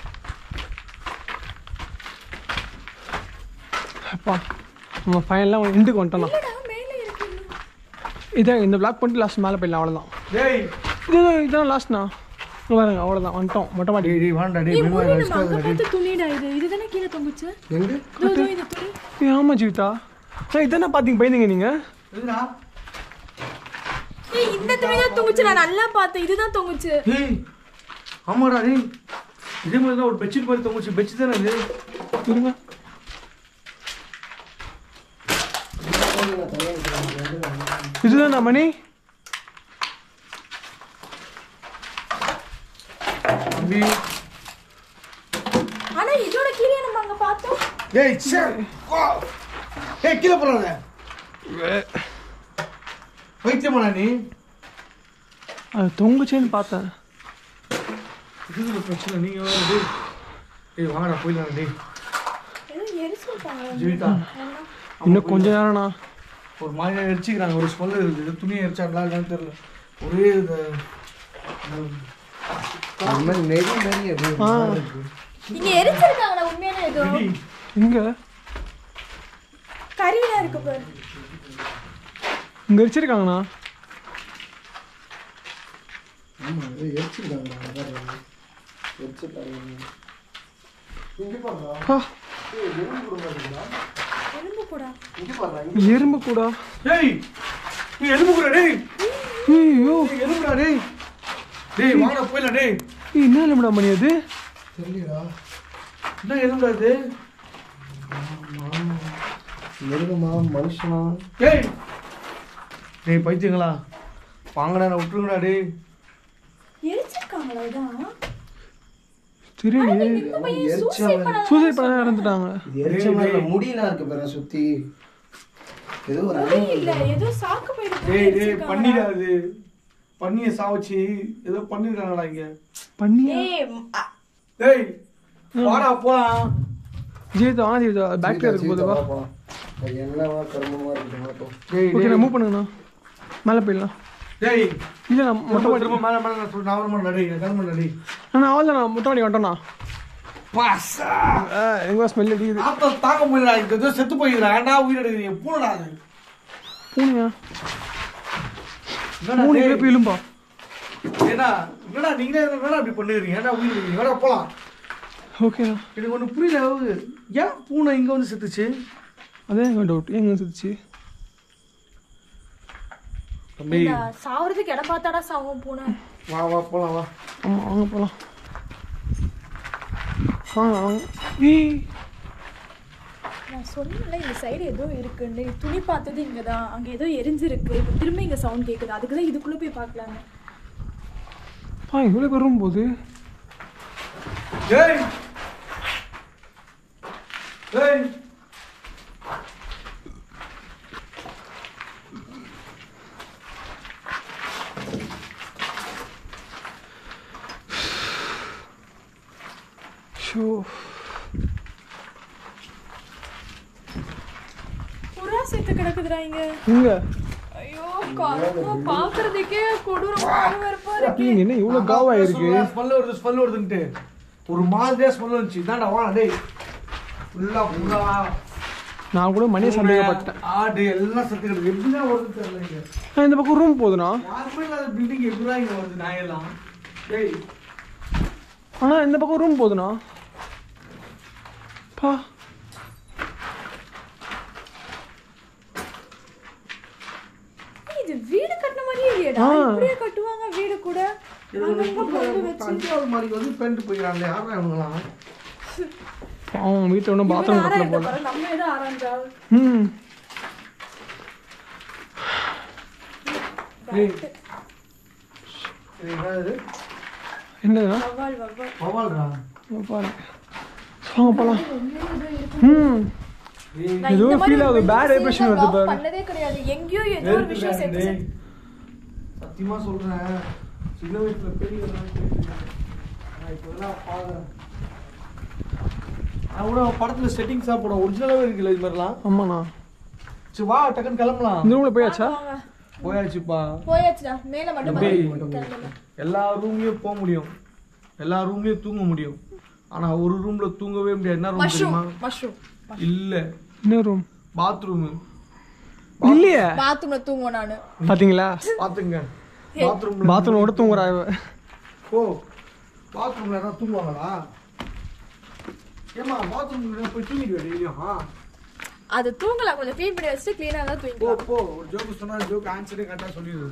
B: அப்பா நம்ம ஃபைனலாக இண்டுக்கு வந்துட்டோம்
D: மேல இருக்கு
B: இதான் இந்த பிளாக் பண்ணிட்டு லாஸ்ட் மேலே போயிடலாம் அவ்வளோதான்
A: டேய்
B: இது இதான் லாஸ்ட்ண்ணா இங்க பாருங்க அவ்வளோதான் வந்துட்டோம் மொட்டை மாடி
A: டேய் டேய் வாண்டா டேய் மெதுவா
D: நம்ம அங்க பார்த்த துணிடா இது இதுதானே கீழே தொங்குச்சு
A: எங்க
D: இதோ, இதோ இந்த துணி
B: ஏய் ஆமாம் ஜீவிதா ஏய் இதானே பார்த்தீங்க பயந்துங்க நீங்கள்
A: எதுடா
D: ஏய் இந்த துணி தான் தொங்குச்சு நான் நல்லா பார்த்தேன் இதுதான் தொங்குச்சு
A: டேய் ஆமாடா டேய் இதே மாதிரி தான் ஒரு பெட்ஷீட் மாதிரி தொங்குச்சு பெட்ஷீட் தானே இது
B: இருங்க இதுதானா மணி
A: தம்பி
D: ஆனா இதோட கீழே நம்ம அங்க பார்த்தோம்
A: டேய் சே வா. ஏய் கீழே போறாத பைத்தியமாடா நீ
B: அது தொங்குச்சேன்னு பார்த்தேன்
A: இதுல பிரச்சனை நீங்க வேற டேய் டேய் வாங்கடா போயிடலாம் டேய்
D: ஏதோ எரிச்சுட்டாங்க
A: ஜீவிதா
B: இன்னும் கொஞ்ச நேரம்ண்ணா
A: ஒரு மாதிரி எரிச்சிக்கிறாங்க ஒரு ஸ்மெல் இருக்குது துணியை எரிச்சாங்களா என்னன்னு தெரியல ஒரே இது
C: அது மாதிரி நெறி நெறி அப்படியே
B: ஆ.
C: இருக்கு.
D: இங்க எரிச்சிருக்காங்களா உண்மையான ஏதோ
B: இங்க
D: கறியா இருக்கு பாரு
B: இங்க வச்சிருக்காங்கண்ணா
C: ஆமா அது எரிச்சிருக்காங்க அதான் எரிச்சிருக்காங்க இங்க பாருடா
B: ஆ,
C: ஏய், எறும்பு கூட பாருடா
D: எலும்பு கூட
C: இங்க பாருடா இங்க
B: எறும்பு கூடா
A: டேய் நீ எலும்பு கூட டேய்
B: ஐயோ
A: டேய், எலும்புடா டேய் டேய் வாங்கடா போயிடலாம் டேய்
B: என்ன எலும்புடா மணி அது
C: தெரியலடா
A: என்ன எலும்புடா இது
C: மிருகமா மனுஷனா
A: டேய் டேய் பைத்தியங்களா வாங்கடா நான் விட்டுருங்கடா டேய்
D: எரிச்சிருக்காங்களா இதான்
B: தெரியலையே
D: இந்த பையன்
C: எரிச்சா
D: சூசைட் பண்ண
B: சூசைட் பண்ண இறந்துட்டாங்க
C: இது எரிச்ச மாதிரி முடியெல்லாம் இருக்கு பாரு சுத்தி ஏதோ ஒரு
D: முடி
C: அணி
D: இல்ல ஏதோ சாக்கு பையில போட்டு
A: டேய் டேய்
D: எரிச்சிருக்காங்களா?
A: பண்ணிடா அது பண்ணிய சாவச்சு ஏதோ பண்ணிருக்காங்கடா இங்க
B: பண்ணியா
D: ஏய் அ-
A: டேய் வாடா போலாம்
B: ஜீவிதா வாங்க ஜீவிதா பேக்டரியா இருக்கு போது வா
C: அது என்னவா கருமமா இருக்கு மாட்டோம்
A: டேய்
B: ஓகே
A: டேய்
B: நான் மூவ் பண்ணுங்கண்ணா மேலே போயிடலாம்
A: டேய்
B: இல்லை நான் மொட்டை
A: மொட்டை
B: மாடி
A: திரும்ப மேல மேல நான் சொல்றேன் நான் வரமாட்டேன் டேய் நான் கிளம்புறேன் டேய்
B: அண்ணா அவ்வளோ நான் மொட்டை மாடி வந்துட்டோண்ணா
A: பாசா
B: எங்கே ஸ்மெல் அடிக்குது
A: ஆத்தல் தாங்க முடியல இங்க ஏதோ செத்து போயிருடா ஏன்டா உயிர் எடுக்கிறீங்க பூனடா அது
B: பூனையா
A: என்னடா
B: மூணு
A: டேய்?
B: கிலோ இழும்பா
A: ஏடா என்னடா நீங்களே என்னடா இப்படி பண்ணுறீங்க ஏன்டா உயிர் எடுக்கிறீங்க வேடா போலாம்
B: ஓகேண்ணா எனக்கு
A: எனக்கு ஒன்று புரியல ஏன் பூனை இங்க வந்து செத்துச்சு
B: அதே எங்கள் டவுட் எங்கே சுத்துச்சு
A: தம்பி
D: இந்த சாவறதுக்கு இடம் பார்த்தாடா சாவும் பூனை
A: வா வா போலாம் வா
B: ஆமாம் வாங்க போகலாம் வாங்க வாங்க ஏய்
D: நான் சொன்னேன்ல இந்த சைடு ஏதோ இருக்குன்னு துணி பார்த்தது இங்க தான் அங்க ஏதோ எரிஞ்சிருக்கு இப்ப திரும்ப இங்க சவுண்ட் கேக்குது அதுக்கு தான் இதுக்குள்ள போய் பார்க்கலாங்க
B: பா இவ்வளோ பேர் ரூம் போகுது
A: ஏய் ஏய்
B: ஷோ
D: புறா செத்து கிடக்குதுடா இங்க
B: எங்க
D: ஐயோ கருப்பா பாக்குறதுக்கே கொடூரமா வெறுப்பா இருக்கு
B: நீங்க என்ன இவ்வளோ காவாயிருக்கு
A: ஸ்மெல் வருது ஸ்மெல் வருதுன்ட்டு ஒரு மாதிரியா ஸ்மெல் வந்துச்சு இதான்டா வா டேய் ஃபுல்லா ஃபுல்லா
B: நான் கூட மணியை சந்தேகப்பட்டேன்
A: ஆடு எல்லாம் செத்து கிடக்கு எப்படிதான் வருது தெரியல இங்க
B: ஆ, இந்த பக்கம் ரூம் போகுதுண்ணா
A: யாருமே இல்லாத பில்டிங் எப்படிதான் இங்க வருது நாயெல்லாம் டேய்
B: ஆனால் இந்த பக்கம் ரூம் போகுதுண்ணா பா
D: ஏய், இது வீடு கட்டின மாதிரியே இல்லையடா
B: ஆ.
D: இப்படியே கட்டுவாங்க வீடு கூட அங்கங்க பொண்ணு வச்சு
A: தஞ்சாவூர் மாதிரி வந்து பெயிண்ட் போயிடறாங்க யாரா இவங்கலாம்
B: அவன் வீட்டில் ஒன்றும்
D: இவன்
B: பாத்ரூம்
D: ஆறா
B: கட்டல
D: இருக்க
B: போல
D: பாரு, நம்ம ஏதோ ஆறாஞ்சா
B: ம்
A: ஏய் இது என்னது
B: என்னதுண்ணா
D: வவ்வால் வவ்வால்
A: பவால்ரா
B: இங்க பாரு வாங்க போகலாம் ம்
D: நான்
B: ஏதோ
D: இந்த மாதிரி
B: feel ஆகுது,
D: ஒரு
B: bad
D: scene
B: vibration
D: தான்
B: வருது
D: vlog
B: பாரு.
D: பண்ணதே கிடையாது எங்கேயோ ஏதோ ஒரு விஷயம் செத்து
A: டேய்.
D: செத்து
A: சத்தியமா சொல்றேன் சின்ன வயசுல பெரியவங்கலாம் கேட்டிருக்காங்க. நான் இப்போதான் பார்க்கறேன். நான் கூட படத்துல செட்டிங்ஸா போடும் ஒரிஜினலாவே இருக்குல்ல இது மாதிரிலாம்
B: ஆமாண்ணா
A: சரி வா டக்குன்னு கிளம்பலாம்
B: இந்த ரூமில் போயாச்சா
D: வாங்க.
A: போயாச்சுப்பா
D: போயாச்சுடா மேல மட்டும்
A: டேய்.
D: வந்து கிளம்புங்க.
A: எல்லா ரூம்லயும் போக முடியும் எல்லா ரூம்லயும் தூங்க முடியும் ஆனா ஒரு ரூம்ல தூங்கவே முடியாது என்ன ரூம்
D: மஷ்ரூம்
A: தெரியுமா
D: மஷ்ரூம்
A: இல்ல
B: என்ன ரூம்
A: பாத்ரூம்
B: இல்லையே
D: பாத்ரூம்ல தூங்குவோம் நானு
B: பாத்தீங்களா
A: பாத்துங்க பாத்ரூம்ல
B: பாத்ரூமோட தூங்குறா இவ
A: ஓ பாத்ரூம்ல யாராவது தூங்குவாங்களா ஏமா பாத்ரூம்ல போய் தூங்கிடுவே டெய்லியும்
D: அது தூங்கலாம் கொஞ்சம் க்ளீன் பண்ணி வச்சுட்டு க்ளீனா தான்
A: போ
D: தூங்கிக்கலாம்
A: போ ஒரு ஜோக்கு சொன்னா ஜோக் ஆன்சரே கரெக்டா சொல்லிடுது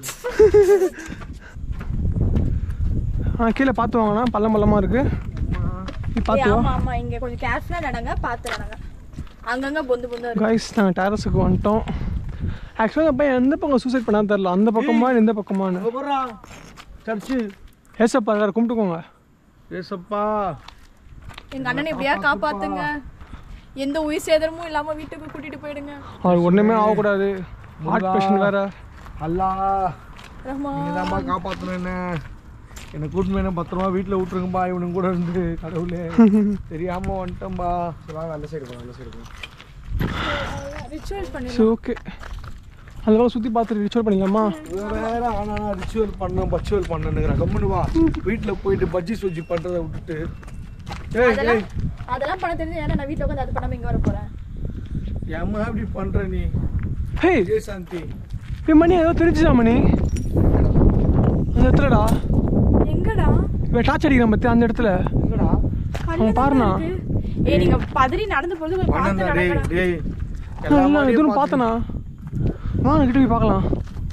B: ஆ கீழே பார்த்து வாங்கண்ணா பள்ளம் பள்ளமாக இருக்கு நீ
D: ஏய்,
B: பார்த்து வா
D: ஆமா ஆமா இங்க கொஞ்சம் கேர்ஃபுல்லா நடங்க பார்த்து நடங்க அங்கங்க பொந்து பொந்தா இருக்கு
B: கைஸ் நாங்கள் டேரஸுக்கு வந்துட்டோம் ஆக்சுவலாக அந்த பையன் எந்த பக்கம் சூசைட் பண்ணா தெரில அந்த பக்கமா இல்ல இந்த பக்கமான்னு
A: அங்க போறா சர்ச்சு
B: ஏசப்பா வேறு கும்பிட்டுக்கோங்க
A: ஏசப்பா
D: எங்க அண்ணனை எப்படியா காப்பாத்துங்க எந்த உயிர் சேதமும் இல்லாம வீட்டுக்கு கூட்டிட்டு போயிடுங்க
B: அவர் ஒன்றுமே ஆகக்கூடாது ஹார்ட் பேஷண்ட் வேற
A: அல்லா
D: ரஹ்மான்
A: நீங்க தான்ப்பா காப்பாத்தணும் என்ன என்னை கூட்டிட்டு போய் பத்திரமா வீட்டில் விட்டுருங்கப்பா இவனுங்க கூட இருந்து கடவுளே தெரியாம வந்துட்டேன்பா
C: வாங்க அந்த சைடு போங்க அந்த சைடு போங்க
D: ரிச்சுவல் பண்ணி
B: சரி ஓகே அந்த பக்கம் சுற்றி பார்த்துட்டு ரிச்சுவல் பண்ணிக்கலாமா
A: வேற ஆனா ரிச்சுவல் பண்ண பச்சுவல் பண்ணுங்கிறேன் கம்முனு வா வீட்டில் போயிட்டு பஜ்ஜி சுஜி பண்ணுறதை விட்டுட்டு ஏய்
D: அதெல்லாம்
A: ஏய்
D: அதெல்லாம் பண்ண தெரிஞ்சு ஏன்னா நான் வீட்டில் உட்காந்து அது பண்ணாம இங்க வர போறேன்
A: ஏம்மா இப்படி பண்ற நீ
B: ஹே
A: ஜெய் சாந்தி
B: இப்போ மணி ஏதோ தெரிஞ்சுதா மணி அந்த இடத்துலடா
D: எங்கடா
B: இவன் டார்ச் அடிக்கிறான் பத்தி அந்த இடத்துல
A: எங்கடா
B: அவன் பாருண்ணா
D: ஏய் நீங்க பதறி நடந்து போறது கொஞ்சம் பார்த்து
A: பண்ணா டேய்
D: நடங்கடா
A: டேய்
B: எல்லாம் எதுவும் பார்த்தனா வாங்க கிட்ட போய் பார்க்கலாம்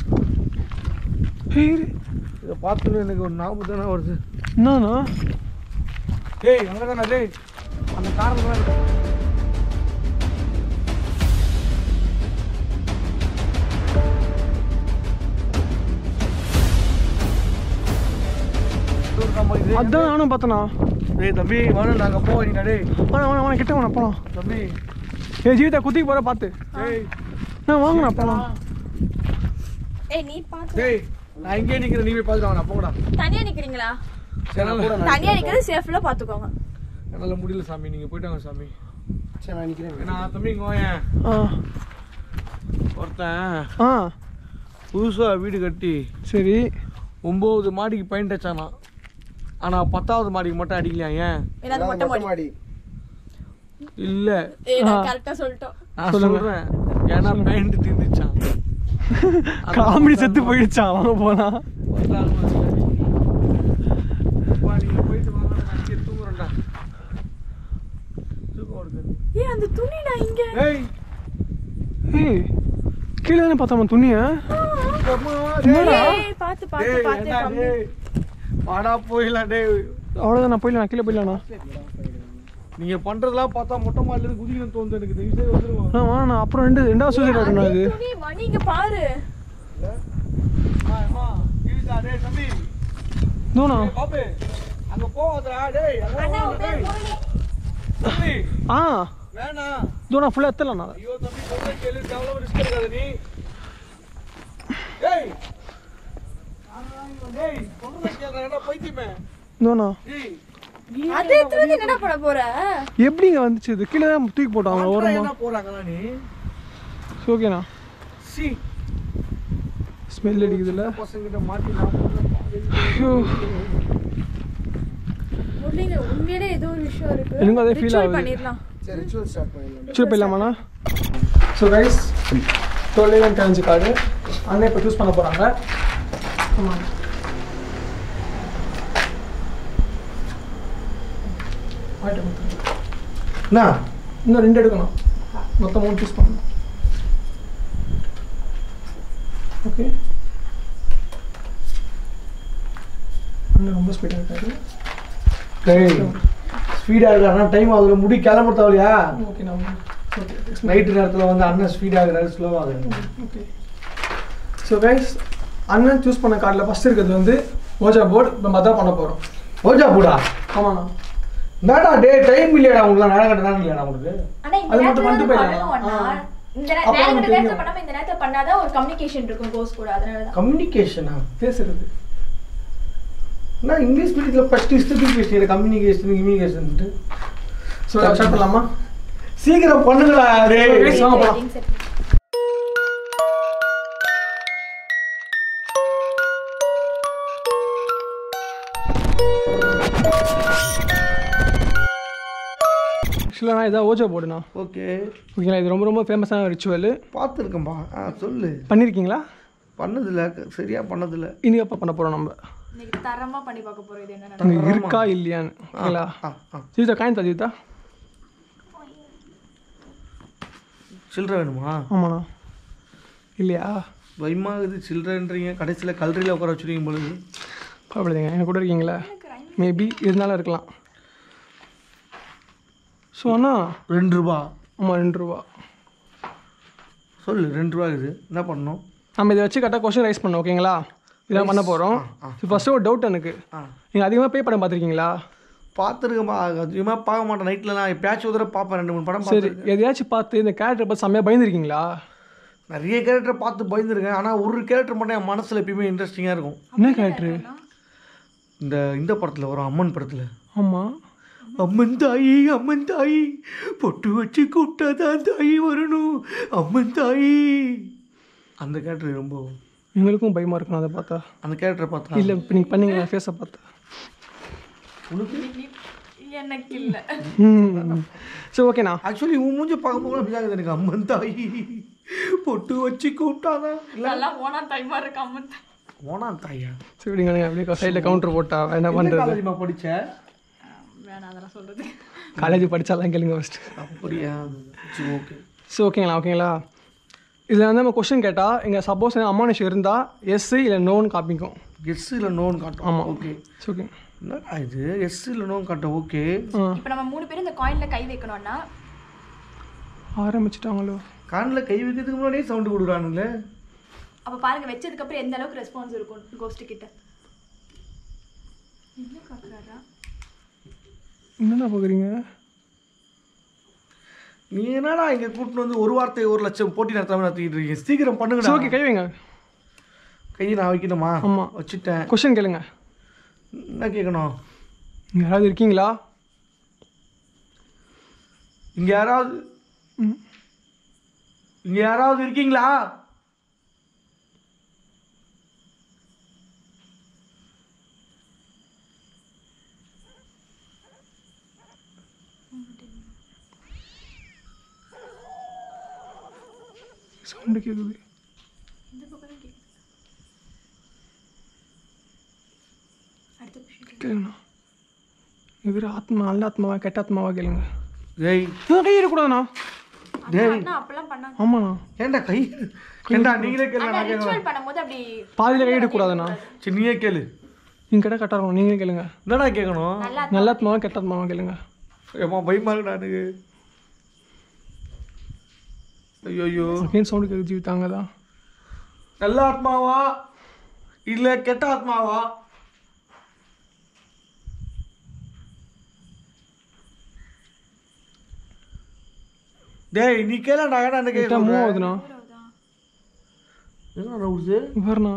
B: ஹே
A: இதை பார்த்துட்டு எனக்கு ஒரு ஞாபகம் தானே வருது
B: என்னண்ணா
A: டேய் அங்கே தானே டேய் அந்த காரணம் தான்
B: அதான் நானும் பார்த்தனா
A: டேய் தம்பி வேணும் நாங்கள் போவீங்க டேய்
B: வேணா வேணா வேணா கிட்ட வேணா போலாம்
A: தம்பி
B: ஏ ஜீவிதா குத்திக்கு போற பார்த்து
A: டேய்
B: நான் வாங்கண்ணா போலாம்
D: ஏய் நீ பாத்து
A: டேய் நான் இங்கே நிற்கிறேன் நீ போய் பார்த்துட்டு வாங்க போங்கடா
D: தனியா நிக்கிறீங்களா
A: சரி என்னால்
D: தனியா நிக்கிறது சேஃப்ல பாத்துக்கோங்க
A: என்னால் முடியல சாமி நீங்கள் போயிட்டு வாங்க சாமி
C: சரி நான் நிற்கிறேன்
A: நான் தம்பி இங்கே வாயேன்
B: ஆ
A: ஒருத்தன்
B: ஆ
A: புதுசாக வீடு கட்டி
B: சரி
A: ஒம்பது மாடிக்கு பெயிண்ட் அடிச்சானா ஆனால் பத்தாவது மாடிக்கு மட்டும் அடிக்கலையா ஏன்
D: ஏன்னா அது மொட்டை மாடி
C: மாடி
A: இல்லை
D: ஏய் நான் கரெக்டா சொல்லிட்டோம்
A: நான் சொல்கிறேன் ஏன்னா பெயிண்ட் தீர்ந்துச்சான்
B: காமெடி செத்து போயிடுச்சான் வாங்க போலாம்
A: பத்தாவது மாடியில் அப்பா, நீங்க போயிட்டு வாங்க நான் இங்கே தூங்குறேன்டா தூக்கம் வருது
D: ஏய் அந்த துணி நான் இங்க
A: ஏய்
B: ஏய் கீழே தானே பார்த்தோம் துணிய
A: அம்மா,
D: ஏய் பாத்து பாத்து
A: டேய்,
D: பாத்து
A: ஏன்டா
D: கம்மி
A: டேய்? வாடா போயிடலாம் டேய்
B: அவ்வளோதான் நான் போயிடலாம் கீழே போயிடலாண்ணா
A: நீங்க பண்றதெல்லாம் பார்த்தா மொட்டை மாடில இருந்து குதிக்கணும்னு தோணுது எனக்கு தயவு செய்து வந்துருமா
B: நான் வாண்ணா அப்புறம் ரெண்டு ரெண்டாவது சூசைட் ஆகணும் இது
D: துணி மணி இங்க பாரு
A: தம்பி
B: தோணா
A: பாப்பே அங்க போவாதடா டேய் அங்க
D: அண்ணா
A: போவாத,
D: உன் பேர்
A: டேய்.
D: முரளி.
A: தம்பி
B: ஆ
A: வேணாம்
B: தோணா ஃபுல்லாக எத்தலாம்
A: ஐயோ தம்பி சொல்ல கேளு அவ்வளவு ரிஸ்க் எடுக்காத நீ டேய் டேய் சொல்றத கேளுடா பைத்தியமே
B: தோணா
A: டேய்
D: அதை எடுத்துட்டு வந்து என்னடா பண்ண போற
B: எப்படிங்க வந்துச்சு இது கீழே தான் தூக்கி போட்டாங்க
A: மாத்திரை
B: ஓரமா
A: என்ன போறாங்களா நீ
B: ஓகேண்ணா
A: சி
B: ஸ்மெல் அடிக்குதுல்ல
A: பசங்கிட்ட மாட்டி நான் போடுறேன்.
B: ஐயோ
D: முரளிங்க உண்மையிலே ஏதோ ஒரு விஷயம் இருக்கு
B: எனக்கும் அதே feel
D: Ritual
B: ஆகுது.
D: பண்ணிடலாம்
C: சரி ரிச்சுவல் ஸ்டார்ட் பண்ணிடலாம்
B: சரி போயிடலாமாண்ணா so guys dual currency card அண்ணன் இப்போ சூஸ் பண்ண போகிறாங்க ஆமாம்
A: என்ன
B: இன்னும் ரெண்டு எடுக்கணும் மொத்தம் மூணு சூஸ் பண்ணணும் ஓகே அண்ணன் ரொம்ப ஸ்பீடாக இருக்காரு
A: டேய் ஸ்பீடா இருக்காருன்னா டைம் ஆகுதுல முடி கிளம்ப தேவையா
B: ஓகே நான் ஓகே
A: நைட்டு நேரத்துல வந்து அண்ணன் ஸ்பீட் ஆகுறாரு ஸ்லோ ஆகுறாரு
B: ஓகே ஸோ கைஸ் அண்ணன் சூஸ் பண்ண கார்டில் ஃபஸ்ட் இருக்கிறது வந்து ஓஜா போர்டு இப்போ மதான் பண்ண போகிறோம்
A: ஓஜா பூடா
B: ஆமாண்ணா
A: என்னடா டே டைம் இல்லையாடா உங்களுக்கு நேரம் கட்ட நேரம் இல்லையாடா உங்களுக்கு
D: ஆனா இந்த
B: அது
D: நேரத்துல
B: மட்டும்
D: வந்து
B: பண்ணிட்டு
D: பண்ணணும் அண்ணா.
B: போயிடலாம்.
D: இந்த நே-
B: அப்ப
D: நேரம்
B: நமக்கு
D: கட்ட நேரத்துல
B: தெரியும்.
D: பண்ணாம இந்த நேரத்துல பண்ணாதான் ஒரு கம்யூனிகேஷன் இருக்கும் கோஸ் கூட அதனாலதான்
A: கம்யூனிகேஷனா
B: பேசுறது
A: நான் இங்கிலீஷ் மீடியத்தில் ஃபஸ்ட்டு இஷ்டத்துக்கு பேசுகிற கம்யூனிகேஷன் கம்யூனிகேஷன்ட்டு
B: ஸோ ஸ்டார்ட் பண்ணலாமா
A: சீக்கிரம் பண்ணுங்கடா டே
B: Guys, வாங்க போலாம்.
D: Waiting set.
B: ஆக்சுவலாக நான் இதான் ஓஜா போர்டுண்ணா
A: ஓகே
B: ஓகேங்களா இது ரொம்ப ரொம்ப ஃபேமஸான ரிச்சுவல்
A: பார்த்துருக்கேன்பா ஆ சொல்லு
B: பண்ணியிருக்கீங்களா
A: பண்ணதில்ல சரியா பண்ணதில்ல
B: இனி எப்போ பண்ண போகிறோம் நம்ம
D: இன்னைக்கு தரமா பண்ணி பார்க்க போறோம் இது என்ன
B: அங்கே இருக்கா இல்லையான்னு ஓகேங்களா
A: ஆ ஆ
B: ஜீவிதா காயின் ஜீவிதா
A: சில்லற வேணுமா
B: ஆமாண்ணா இல்லையா
A: பயமாகுது சில்லறன்றீங்க கடைசியில் கல்லறையில் உட்கார வச்சுருவீங்க பொழுது
B: கவலைங்க என் கூட இருக்கீங்களா மேபி இருந்தாலும் இருக்கலாம் ஸோ அண்ணா
A: ரெண்டு ரூபா
B: ஆமாம் ரெண்டு ரூபா
A: சொல்லு ரெண்டு ரூபா இது என்ன பண்ணணும்
B: நம்ம இதை வச்சு கரெக்டாக கொஸ்டின் ரைஸ் பண்ணோம் ஓகேங்களா இதான் பண்ண போகிறோம் ஃபஸ்ட்டு ஒரு டவுட் எனக்கு
A: ஆ
B: நீங்கள் அதிகமாக பே படம் பார்த்துருக்கீங்களா
A: பார்த்துருக்கேன்பா அதிகமாக பார்க்க மாட்டேன் நைட்டில் நான் எப்பயாச்சும் ஒரு தடவை பார்ப்பேன் ரெண்டு மூணு படம்
B: சரி
A: பார்த்து
B: எதையாச்சும் பார்த்து இந்த கேரக்டர் பார்த்து செம்மையாக பயந்துருக்கீங்களா
A: நிறைய கேரக்டர் பார்த்து பயந்துருக்கேன் ஆனால் ஒரு கேரக்டர் மட்டும் என் மனசில் எப்பயுமே இன்ட்ரெஸ்டிங்காக இருக்கும்
B: என்ன கேரக்டரு
C: இந்த இந்த படத்தில் வரும் அம்மன் படத்தில்
B: ஆமாம்
C: அம்மன் தாயி அம்மன் தாயி பொட்டு வச்சு கூப்பிட்டாதான் தாயி வரணும் அம்மன் தாயி அந்த கேரக்டர் ரொம்ப
B: எங்களுக்கும் பயமாக இருக்கும் அதை பார்த்தா
C: அந்த கேரக்டரை பார்த்தா
B: இல்லை இப்போ நீங்கள் பண்ணீங்க ஃபேஸை பார்த்தா
D: எனக்கு இல்ல
B: ம் சரி ஓகேண்ணா
C: ஆக்சுவலி உன் மூஞ்ச பார்க்கும்போது அப்படி தான் எனக்கு அம்மன் தாயி பொட்டு வச்சு கூப்பிட்டாதான்
D: நல்லா ஓனா டைமா இருக்கு அம்மன்
C: ஓனா தாயா
B: சரி விடுங்க நீங்கள் அப்படியே சைடில் கவுண்டர் போட்டா என்ன பண்ணுறது
C: காலேஜ்மா படிச்ச
D: வேணாம் அதெல்லாம் சொல்றது
B: காலேஜ் படித்தாலாம் கேளுங்க ஃபஸ்ட்டு
C: அப்படியா சரி ஓகே
B: சரி ஓகேங்களா ஓகேங்களா இதில் வந்து நம்ம கொஸ்டின் கேட்டால் இங்கே சப்போஸ் அமானுஷம் இருந்தால் எஸ் இல்லை நோன்னு காப்பிக்கும்
C: எஸ் இல்லை நோன்னு காட்டும்
B: ஆமாம்
C: ஓகே
B: சரி ஓகே
C: என்னடா இது எஸ் இல்லை நோன்னு காட்டும் ஓகே
B: ஆ
D: இப்போ நம்ம மூணு பேரும் இந்த காயின்ல கை வைக்கணும்னா
B: ஆரம்பிச்சிட்டாங்களோ
C: கானில் கை வைக்கிறதுக்கு முன்னாடியே சவுண்டு கொடுக்குறானுங்களே
D: அப்ப பாருங்க வச்சதுக்கு அப்புறம் எந்த அளவுக்கு ரெஸ்பான்ஸ் இருக்கும் கோஸ்ட் கிட்ட என்ன பாக்குறாரா
B: என்னண்ணா பார்க்குறீங்க
C: நீ என்னடா இங்கே கூட்டிட்டு வந்து ஒரு வார்த்தை ஒரு லட்சம் போட்டி நடத்தாம நடத்திட்டு இருக்கீங்க சீக்கிரம்
B: சரி
C: பண்ணுங்கடா
B: ஓகே கை வைங்க
C: கையை நான் வைக்கணுமா
B: ஆமா.
C: வச்சுட்டேன்
B: கொஸ்டின் கேளுங்க
C: என்ன கேட்கணும்
B: இங்கே யாராவது இருக்கீங்களா
C: இங்கே யாராவது
B: ம்
C: இங்கே யாராவது இருக்கீங்களா
B: சவுண்டு கேட்குது
D: அடுத்த கொஸ்டின்
B: கேளுங்கண்ணா இவர் ஆத்மா நல்ல ஆத்மாவா கெட்ட ஆத்மாவா கேளுங்க
C: டேய்
B: நான் கை இருக்கக்கூடாதுண்ணா
D: அண்ணா அப்பெல்லாம் பண்ணாங்க
B: ஆமாண்ணா
C: ஏன்டா கை ஏன்டா நீங்களே கேளு
D: ஆனா
C: நான் கேட்கணும்
D: ரிச்சுவல் பண்ணும்போது அப்படி
B: பாதியில் கை எடுக்கக்கூடாதுண்ணா
C: சரி நீயே கேளு
B: நீங்கள் கேட்டால் கரெக்டாக இருக்கும் நீங்களே கேளுங்க
C: என்னடா கேட்கணும்
D: நல்லா
B: நல்ல ஆத்மாவா கெட்ட ஆத்மாவா கேளுங்க
C: ஏமா பயமா இருக்குடா எனக்கு ஐயோ
B: அகைன் சவுண்டு கேட்குது ஜீவித்தாங்க தான்
C: நல்ல ஆத்மாவா இல்ல கெட்ட ஆத்மாவா டேய் நீ கேளடா ஏடா என்ன
B: கிட்ட மூவ்
C: கேட்க
B: ஆகுதுண்ணா
C: என்ன ரவுட்ஸ்
B: இவர்ண்ணா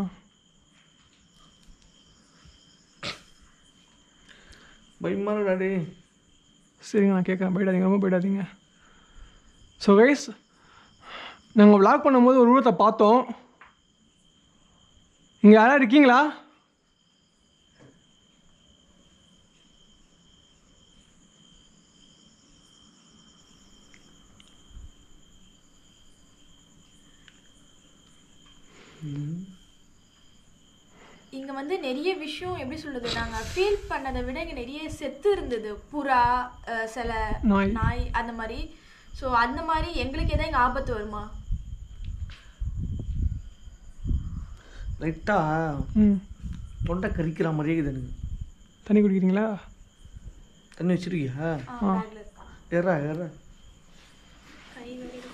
C: பயமா இருக்குடா டேய்
B: சரிங்க நான் கேட்குறேன் போயிடாதீங்க ரொம்ப போயிடாதீங்க ஸோ கைஸ் நாங்கள் vlog பண்ணும்போது ஒரு உருவத்தை பார்த்தோம் இங்கே யாராவது இருக்கீங்களா
D: இங்க வந்து நிறைய விஷயம் எப்படி சொல்றது நாங்க ஃபீல் பண்ணதை விட இங்க நிறைய செத்து இருந்தது புறா அஹ், சில
B: நாய்.
D: நாய் அந்த மாதிரி சோ அந்த மாதிரி எங்களுக்கு ஏதாவது இங்க ஆபத்து வருமா
C: லைட்டா
B: ம்
C: தொண்டை கரிக்கிற மாதிரியே இருக்குது எனக்கு
B: தண்ணி குடிக்கிறீங்களா
C: தண்ணி வச்சிருக்கியா
D: ஆ, பேக்ல இருக்கா
C: ஏறா ஏறா
D: கை வலிக்குது.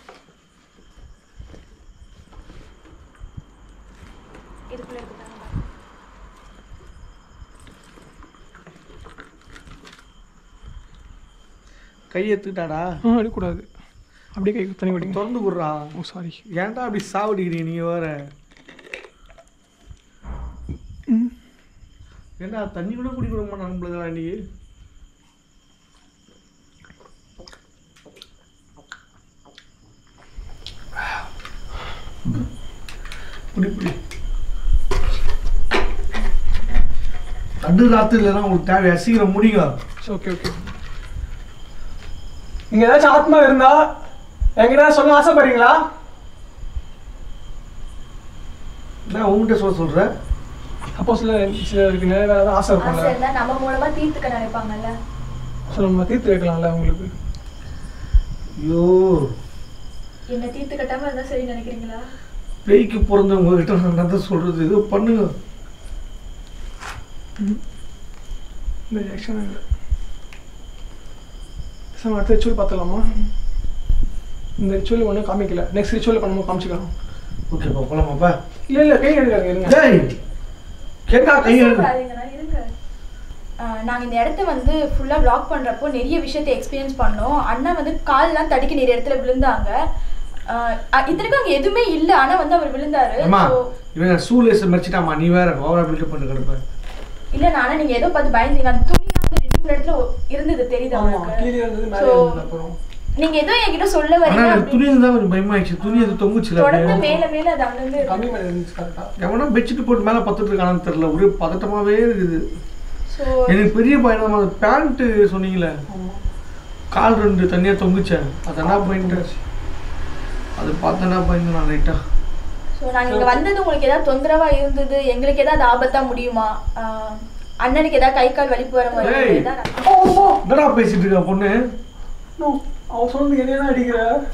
D: இதுக்குள்ள இருக்கு பாருங்க.
C: கை எடுத்துக்கிட்டாடா
B: ஆ எடுக்கக்கூடாது அப்படியே கை தண்ணி குடிங்க
C: திறந்து விட்றா
B: ஓ சாரி
C: ஏன்டா அப்படி சாவடிக்கிறீங்க நீங்க வேற
B: ம்
C: ஏன்டா தண்ணி கூட குடிக்க விட மாட்டாங்க நம்மளுக்கு நீ குடி குடி நடு ராத்திரிலாம் உங்களுக்கு தேவையா சீக்கிரம் முடிங்க
B: ஓகே ஓகே இங்கே ஏதாச்சும் ஆத்மா இருந்தா என்கிட்ட சொல்ல ஆசைப்படுறீங்களா
C: நான் உங்ககிட்ட சொல்ல சொல்கிறேன்
B: சப்போஸ் இல்லை சில இருக்குங்க வேறு ஏதாவது ஆசை
D: ஆசை
B: இருக்கும்ல
D: இருந்தா நம்ம மூலமா தீர்த்துக்க நினைப்பாங்கல்ல
B: ஸோ நம்ம தீர்த்து வைக்கலாம்ல உங்களுக்கு
C: ஐயோ
D: என்ன தீர்த்து கட்டாம இருந்தா சரி நினைக்கிறீங்களா
C: பேய்க்கு பிறந்தவங்க கிட்ட நான் என்ன சொல்கிறது ஏதோ பண்ணுங்க
B: இந்த ரியாக்ஷன் இல்லை சார் அடுத்த ரிச்சுவல் பார்த்துலாமா இந்த ரிச்சுவல் ஒன்றும் காமிக்கல நெக்ஸ்ட் ரிச்சுவல் பண்ணும்போது காமிச்சிக்கலாம்
C: ஓகேப்பா போலாமாப்பா
B: இல்லை இல்லை கை எடுக்காங்க இருங்க
C: டேய் கேட்டா கையை
D: பேசாதீங்கண்ணா, இருங்க. ஆஹ் நாங்க இந்த இடத்த வந்து ஃபுல்லா vlog பண்றப்போ நிறைய விஷயத்தை எக்ஸ்பீரியன்ஸ் பண்ணோம் அண்ணா வந்து கால்லாம் தடுக்கி நிறைய இடத்துல விழுந்தாங்க ஆஹ் அ- இத்தனைக்கும் அங்க எதுவுமே இல்ல ஆனா வந்து அவர் விழுந்தாரு
C: அம்மா
D: So,
C: இவன் சூலேஸ் மறைச்சிட்டாமா நீ வேற ஓவரா பில்டப் பண்ணி கிடப்ப
D: இல்ல நானா நீங்க ஏதோ பார்த்து பயந்தீங்க அந்த துணிலாம் வந்து ரெண்டு மூணு இடத்துல இருந்தது தெரியுது
B: ஆமா
D: உங்களுக்கு
B: கீழே இருந்தது மேலே
D: So,
B: இருந்தது அப்புறம்
D: நீங்க ஏதோ என்கிட்ட சொல்ல
A: ஆனா
D: வரீங்க
A: எனக்கு துணி
D: அப்படின்னு
A: தான் கொஞ்சம் பயமாயிடுச்சு துணி அது தொங்குச்சுல
D: தொடர்ந்து
A: அப்படியே.
D: மேல மேல அது அங்கிருந்து
B: கம்மி மேலே இருந்துச்சு கரெக்டா
A: எவனா பெட்ஷீட் போட்டு மேல பத்துட்டு இருக்கானு தெரியல ஒரே பதட்டமாவே இருக்குது
D: ஸோ
A: எனக்கு பெரிய பயணம் அந்த பேண்ட் சொன்னீங்களே
B: ஆமா
A: கால் ரெண்டு தனியா தொங்குச்சேன் அதெல்லாம் போயிட்டு அது பார்த்தேன்னா பயந்து நான் லைட்டா
D: ஸோ நாங்கள் இங்கே வந்தது உங்களுக்கு ஏதாவது தொந்தரவா இருந்தது எங்களுக்கு ஏதாவது ஆபத்தா முடியுமா ஆஹ் அண்ணனுக்கு ஏதாவது கை கால் வலிப்பு வர மாதிரி
A: ஏய்.
D: ஏதாவது
A: என்னடா பேசிட்டு இருக்கா பொண்ணு
B: நோ அவன் சொன்னது என்ன அடிக்கிற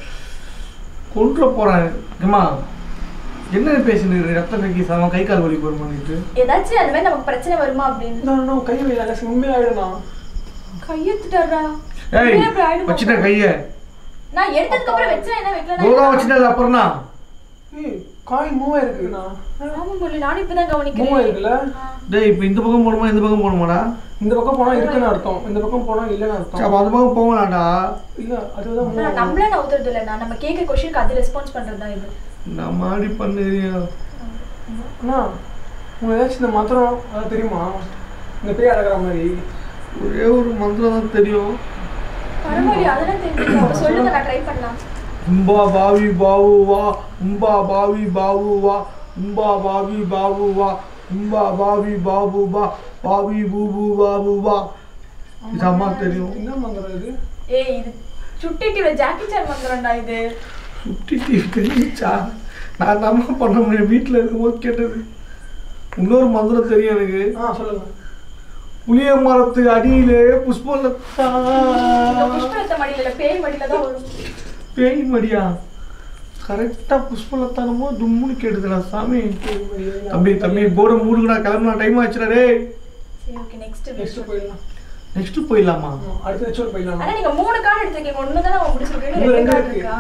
A: கொன்ற போறேன் ஏம்மா என்ன பேசினு ரத்தம் கக்கி சாம கை கால் வலி போருமான்ட்டு
D: ஏதாச்சும் அந்த மாதிரி நமக்கு பிரச்சனை வருமா அப்படின்னு
B: நான் நான் கை வைல உண்மையாயிடும்ண்ணா
D: கையெத்துட்டாரா
A: ஏய்
D: ஏன் இப்படி ஆயிடுமா?
A: வச்சுட்ட கைய
D: நான் எடுத்ததுக்கு அப்புறம் வச்சா என்ன
A: கோதா
D: வைக்கல
A: வச்சுட்டது அப்புறம்னா
B: ஏய் காயின் மூவ் ஆயிருக்குண்ணா
D: ஆமா போலி நானும் இப்பதான்
B: மூவ்
D: கவனிக்கிறேன்
B: ஆயிருக்குல்ல
A: டேய் இப்போ இந்த பக்கம் போகணுமா இந்த பக்கம் போகணுமாடா
B: இந்த பக்கம் போனா இருக்குன்னு அர்த்தம் இந்த பக்கம் போனா இல்லைன்னு
A: சரி,
B: அர்த்தம்
A: அப்ப அந்த பக்கம் போகலாம்டா
B: இல்ல அதுதான் move
D: நான்
B: ஆகும்.
D: நம்மள நான் ஊத்துறது இல்ல நான் நம்ம கேட்க கொஸ்டினுக்கு அது ரெஸ்பான்ஸ் பண்றது தான் இது
A: நான் மாடி பண்ணுறியா
B: அண்ணா உங்களுக்கு ஏதாச்சும் இந்த மந்திரம் அதான் தெரியுமா இந்த பேய் அடக்கிற மாதிரி
A: ஒரே ஒரு மந்திரம் தான் தெரியும்
D: பரவாயில்லையா அதெல்லாம் தெரியும் அவங்க சொல்லுங்க நான் ட்ரை பண்ணலாம்
A: உம்பா பாவி பாவு வா உம்பா பாவி பாவு வா உம்பா பாவி பாவு வா உம்பா பாவி பாபு வா பாவி பூபு பாபு வா இது அம்மா தெரியும்
B: என்ன மந்திரம் இது
D: ஏய் இது சுட்டி டிவில ஜாக்கி சான் மந்திரம்டா இது
A: சுட்டி டிவி தெரிஞ்சிச்சா நான் நம்ம பண்ண முடியும் வீட்டில் இருக்கும்போது கேட்டது இன்னொரு மந்திரம் தெரியும் எனக்கு
B: ஆ சொல்லுங்க
A: புளிய மரத்துக்கு அடியிலே புஷ்பலத்தா
D: இந்த புஷ்பலத்த மடியில இல்ல பேய் மடியில தான் வரும்
A: பேய் மடியா கரெக்டாக புஷ்பலத்தானமோ தும்முன்னு கேட்டுதுடா சாமி தம்பி தம்பி போர்டை மூடுங்கடா கிளம்பலாம் டைம் ஆச்சுடா டேய்
D: சரி ஓகே நெக்ஸ்ட்
B: நெக்ஸ்ட் போயிடலாம்
A: நெக்ஸ்ட் போயிடலாமா
B: ஆ, அடுத்த ரிச்சுவல் போயிடலாம்
D: ஆனா நீங்க மூணு கார்டு எடுத்துக்கீங்க ஒண்ணு தானே அவங்க முடிச்சிருக்கீங்க
B: இன்னும்
D: ரெண்டு
B: ரெண்டு
D: கார்டு
B: இருக்கு.
D: இருக்கா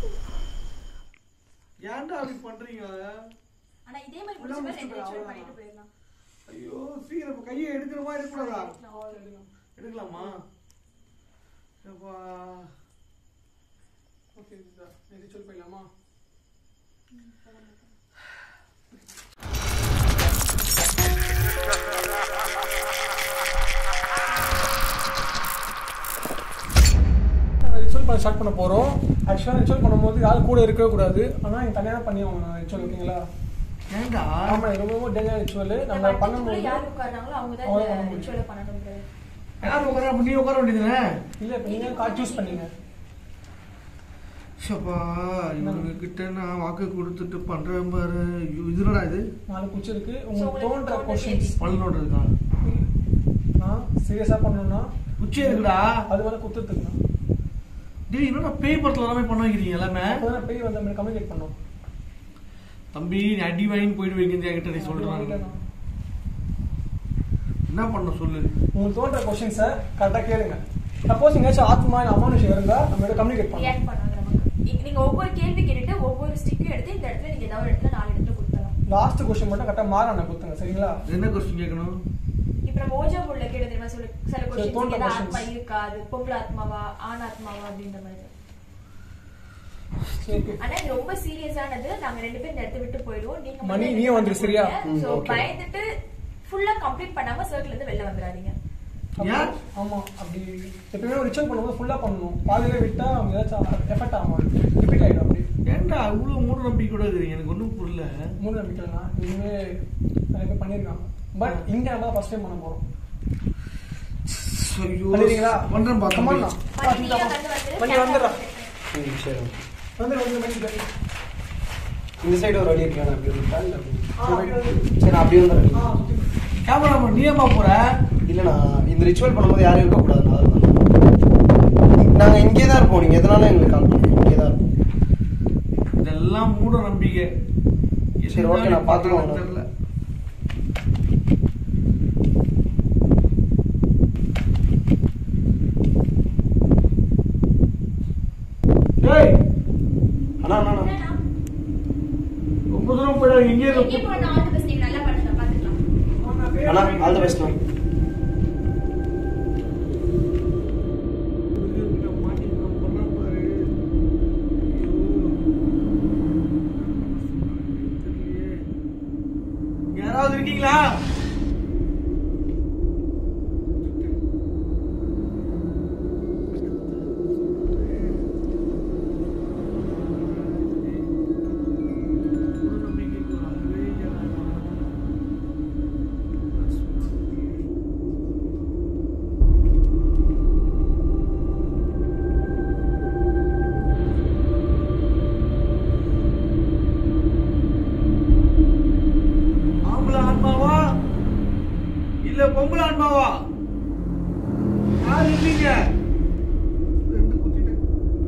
A: ஏன்டா அப்படி பண்றீங்க
D: ஆனா இதே மாதிரி முடிச்ச மாதிரி ரெண்டு ரிச்சுவல் பண்ணிட்டு போயிடலாம்
A: ஐயோ சீக்கிரம் இப்ப கையை எடுக்கிறமா எடுக்கூடாதா எடுக்கலாமா அப்பா
B: ஓகே ரிச்சுவல் போயிடலாமா ரிச்சுவல் பண்ண ஸ்டார்ட் பண்ண போகிறோம் ஆக்சுவலாக ரிச்சுவல் பண்ணும்போது யாரும் கூட இருக்கவே கூடாது ஆனால் நீங்கள் தனியாக தான் பண்ணி ஆகணும் ரிச்சுவல் ஓகேங்களா
A: ஏன்டா
B: ஆமாம் இது ரொம்ப ரொம்ப டேஞ்சர் ரிச்சுவல் நம்ம
D: நம்ம பண்ணும்போது
B: பண்ணும்போது
D: யார் உட்கார்றாங்களோ அவங்க தான்
B: அவங்க
D: இந்த
B: தான்
D: ரிச்சுவலை பண்ணணும்
A: யார் உட்கார அப்ப நீ உட்கார வேண்டியதுதானே
B: இல்லை இப்போ நீங்கள் கார்டு சூஸ் பண்ணீங்க
A: ஷப்பா இவங்க கிட்ட நான் வாக்கு கொடுத்துட்டு பண்றேன் பாரு ஐயோ, இது என்னடா இது
B: நாலு குச்சி இருக்கு
D: So,
B: உங்களுக்கு
D: உங்களுக்கு
B: தோன்ற
D: தோன்றது
B: கொஷின்ஸ்
A: பல்லோட இருக்கா
B: நான் சீரியஸாக பண்ணணும்னா
A: குச்சி இருக்குடா
B: அது மேலே குத்துறதுக்குண்ணா
A: டேய் என்னடா பேய் படத்துல எல்லாமே பண்ண வைக்கிறீங்க எல்லாமே
B: அப்போ தான் பேய் வந்து நம்ம கம்யூனிகேட் பண்ணோம்
A: தம்பி நீ அடி வாங்கி போயிடுவீங்க என்கிட்ட நீ சொல்றாங்க என்ன பண்ண சொல்லு
B: உங்களுக்கு தோன்ற கொஷின்ஸை கரெக்டாக கேளுங்க சப்போஸ் எங்கேயாச்சும் ஆத்மா இல்லை அமானுஷம் இருந்தால் நம்ம கிட்ட கம்யூனிகேட் பண்ணலாம்
D: ரியாக்ட் பண்ணுவாங்க நமக்கு இங்க நீங்க ஒவ்வொரு கேள்வி கேட்டுட்டு ஒவ்வொரு ஸ்டிக்கும் எடுத்து இந்த இடத்துல நீங்க ஏதாவது ஒரு இடத்துல நாலு இடத்துல கொடுத்தலாம்
B: லாஸ்ட் கொஸ்டின் மட்டும் கரெக்டாக மாறான குத்துங்க சரிங்களா
A: என்ன கொஸ்டின் கேட்கணும்
D: இப்ப நம்ம ஓஜா உள்ள கேட்டு தெரியுமா சொல்லு சில கொஸ்டின்
B: தோன்ற
D: ஏதாவது
B: questions.
D: ஆத்மா இருக்கா அது பொம்பளை ஆத்மாவா ஆண் ஆத்மாவா அப்படின்ற மாதிரி
B: ஓகே
D: ஆனா இது ரொம்ப சீரியஸானது நாங்க ரெண்டு பேரும் இந்த இடத்த விட்டு போயிடுவோம் நீங்க
B: மணி,
D: மட்டும்
B: நீயும் வந்துரு, சரியா?
E: ம்,
D: சோ
E: okay.
D: பயந்துட்டு ஃபுல்லா கம்ப்ளீட் பண்ணாம சர்க்கிள் இருந்து வெளில வந்துடாதீங்க
A: ஏன்?
B: ஆமா அப்படி எப்பயுமே ஒரு ரிச்சுவல் பண்ணும்போது ஃபுல்லா பண்ணணும் பாதியில விட்டா அவங்க ஏதாச்சும் எஃபெக்ட் ஆகும் ரிப்பீட் ஆயிடும் அப்படி
A: ஏன்டா இவ்வளவு மூட நம்பிக்கை கூட இருக்கிறீங்க எனக்கு ஒன்றும் புரியல
B: மூணு நம்பிக்கைனா இனிமே நிறைய பேர் பண்ணியிருக்காங்க பட் இங்க நம்ம ஃபர்ஸ்ட் டைம் பண்ண போறோம்
A: ஐயோ
B: பண்ணிடுறீங்களா
A: பண்றேன் பா
B: Come on
A: தம்பி.
B: now.
D: மணி, நீங்க வந்து வந்துரு.
B: மணி வந்துடுறேன்
E: ம், சரி
B: வந்து வந்து மணி சரி.
E: இந்த சைடு ஒரு வழி இருக்கா அப்படி வந்துட்டா இல்லை அப்படி?
B: ஆ, அப்படி வந்து-
E: சரி நான் அப்படி
B: ஆ,
E: வந்துடுறேன்
B: சுத்தி.
A: கேமராமேன் நீ ஏமா போற
E: இல்லைண்ணா இந்த ரிச்சுவல் பண்ணும்போது யாரும் இருக்கக்கூடாதுண்ணா அதுதான் நாங்கள் இங்கே தான் இருப்போம் நீங்கள் எதனாலும் எங்களுக்கு கால் பண்ணுங்க இங்கே தான் இருப்போம்
A: இதெல்லாம் மூட நம்பிக்கை
E: சரி, okay, நான் பார்த்துக்குறேன்.
A: தெரியல டேய்
E: அண்ணா அண்ணா அண்ணா.
D: என்னண்ணா?
A: ரொம்ப தூரம் போயிடாதீங்க இங்கே
D: எங்கேயும்
A: இருக்கு
D: போனா all the best. நீங்க நல்லா பண்ணுங்க பாத்துக்கலாம்
E: அண்ணா ஆல் த பெஸ்ட்ண்ணா
A: யாராவது இருக்கீங்களா இல்ல பொம்பளை ஆன்மாவா யார் இல்லீங்க ரெண்டு குத்திட்டேன்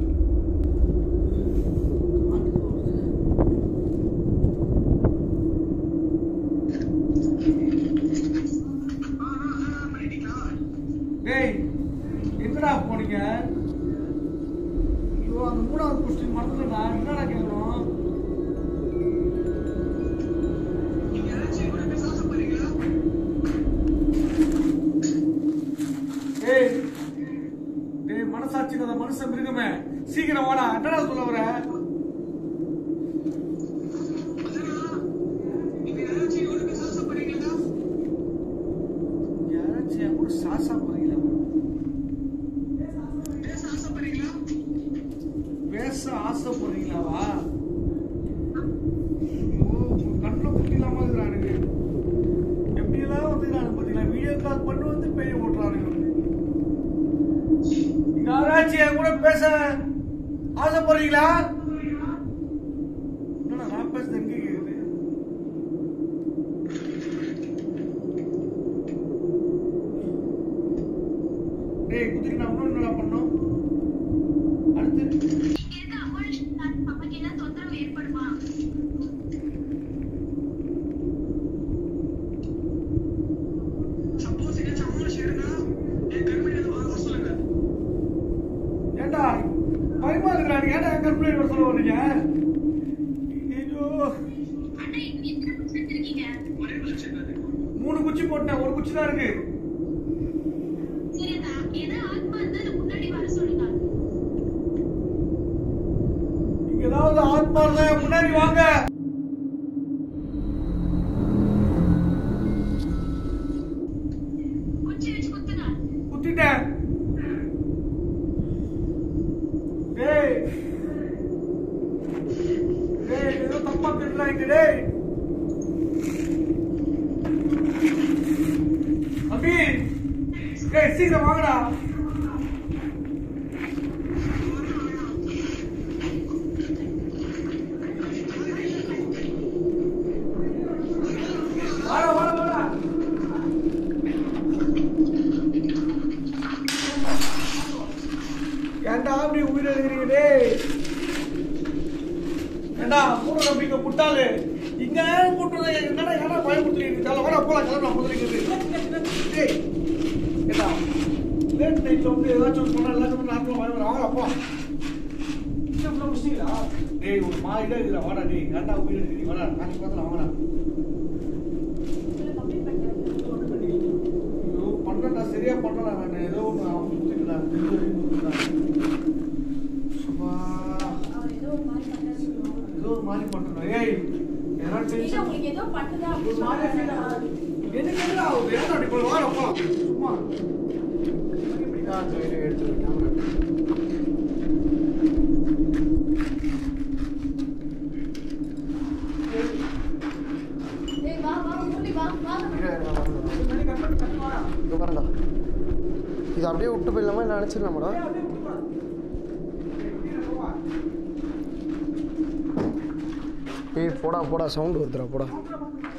A: டேய் எங்கடா போனீங்க ஐயோ அந்த மூணாவது கொஸ்டின் மறந்துடா என்னடா கேட்கணும் ஏய் டேய் மனசாட்சி அந்த மனுஷன் மிருகமே சீக்கிரம் வாடா என்னடா சொல்ல வர யாராச்சும் என் கூட சாசா போறீங்களா பேச ஆசைப்படுறீங்களாவா ஐயோ, உங்க கண்ணுல குத்திலாம இருக்கிறானுங்க எப்படியெல்லாம் வந்துக்கிறானு பாத்தீங்களா வீடியோ கால் பண்ணி வந்து பெரிய ஓட்டுறானுங்க நீங்க யாராச்சும் என் கூட பேச ஆசைப்படுறீங்களா என்னடா நான் பேசுறது எங்க கேக்குது டேய் குதிரை நான் இன்னும் என்னடா பண்ணோம் அடுத்து ஏண்டா பயமா இருக்கிறாங்க ஏன்டா என் கம்ப்ளைண்ட் வர சொல்ல வர்றீங்க ஐயோ மூணு குச்சி போட்டேன் ஒரு குச்சி தான் இருக்கு இங்க ஏதாவது ஆத்மா இருந்தா என் முன்னாடி வாங்க குத்திட்டேன் டேய் டேய் ஏதோ தப்பா திட்டுறாங்க டேய் அபி டேய் சீக்கிரம் வாங்கடா வாடா வாடா வாடா ஏன்டா அப்படி உயிர் எழுதுறீங்க டேய் ஏண்டா மூணு நம்பிக்கை புட்டாளு இங்க போட்டுறது என்னடா ஏன்டா பயமுறுத்துறீங்க தலை வாடா போலாம் கிளம்பலாம் முதலிக்கிறது டேய் ஏண்டா லேட் நைட்ல வந்து ஏதாச்சும் ஒன்று பண்ணா எல்லாத்துக்கும் நார்மலாக பயம் வரும் வாங்கடா போ இன்னும் முடிச்சிங்களா டேய் ஒரு மாதிரிடா இதுல வாடா டேய் ஏன்டா உயிர் எழுதுறீங்க வாடா நாளைக்கு பார்த்துல வாங்கடா ஐயோ பண்ணடா சரியா பண்ணடா நான் ஏதோ ஒன்று அவன் சுத்திக்கலாம் சுபா ஏதோ ஒரு மாதிரி பண்றேன் ஏய் யாரா டென்ஷன் ஒரு மாதிரி feel ஆகுது. எனக்கு என்ன ஆகுது ஏன்டா இப்படி போய் வாடா போலாம் சும்மா
E: ஆ சரி எடுத்து கேமரா இதோ பாருங்க இது அப்படியே விட்டு போயிடலாமா இல்லை நினச்சிடலாமாடா ஏய் போடா போடா சவுண்ட் வருதுடா போடா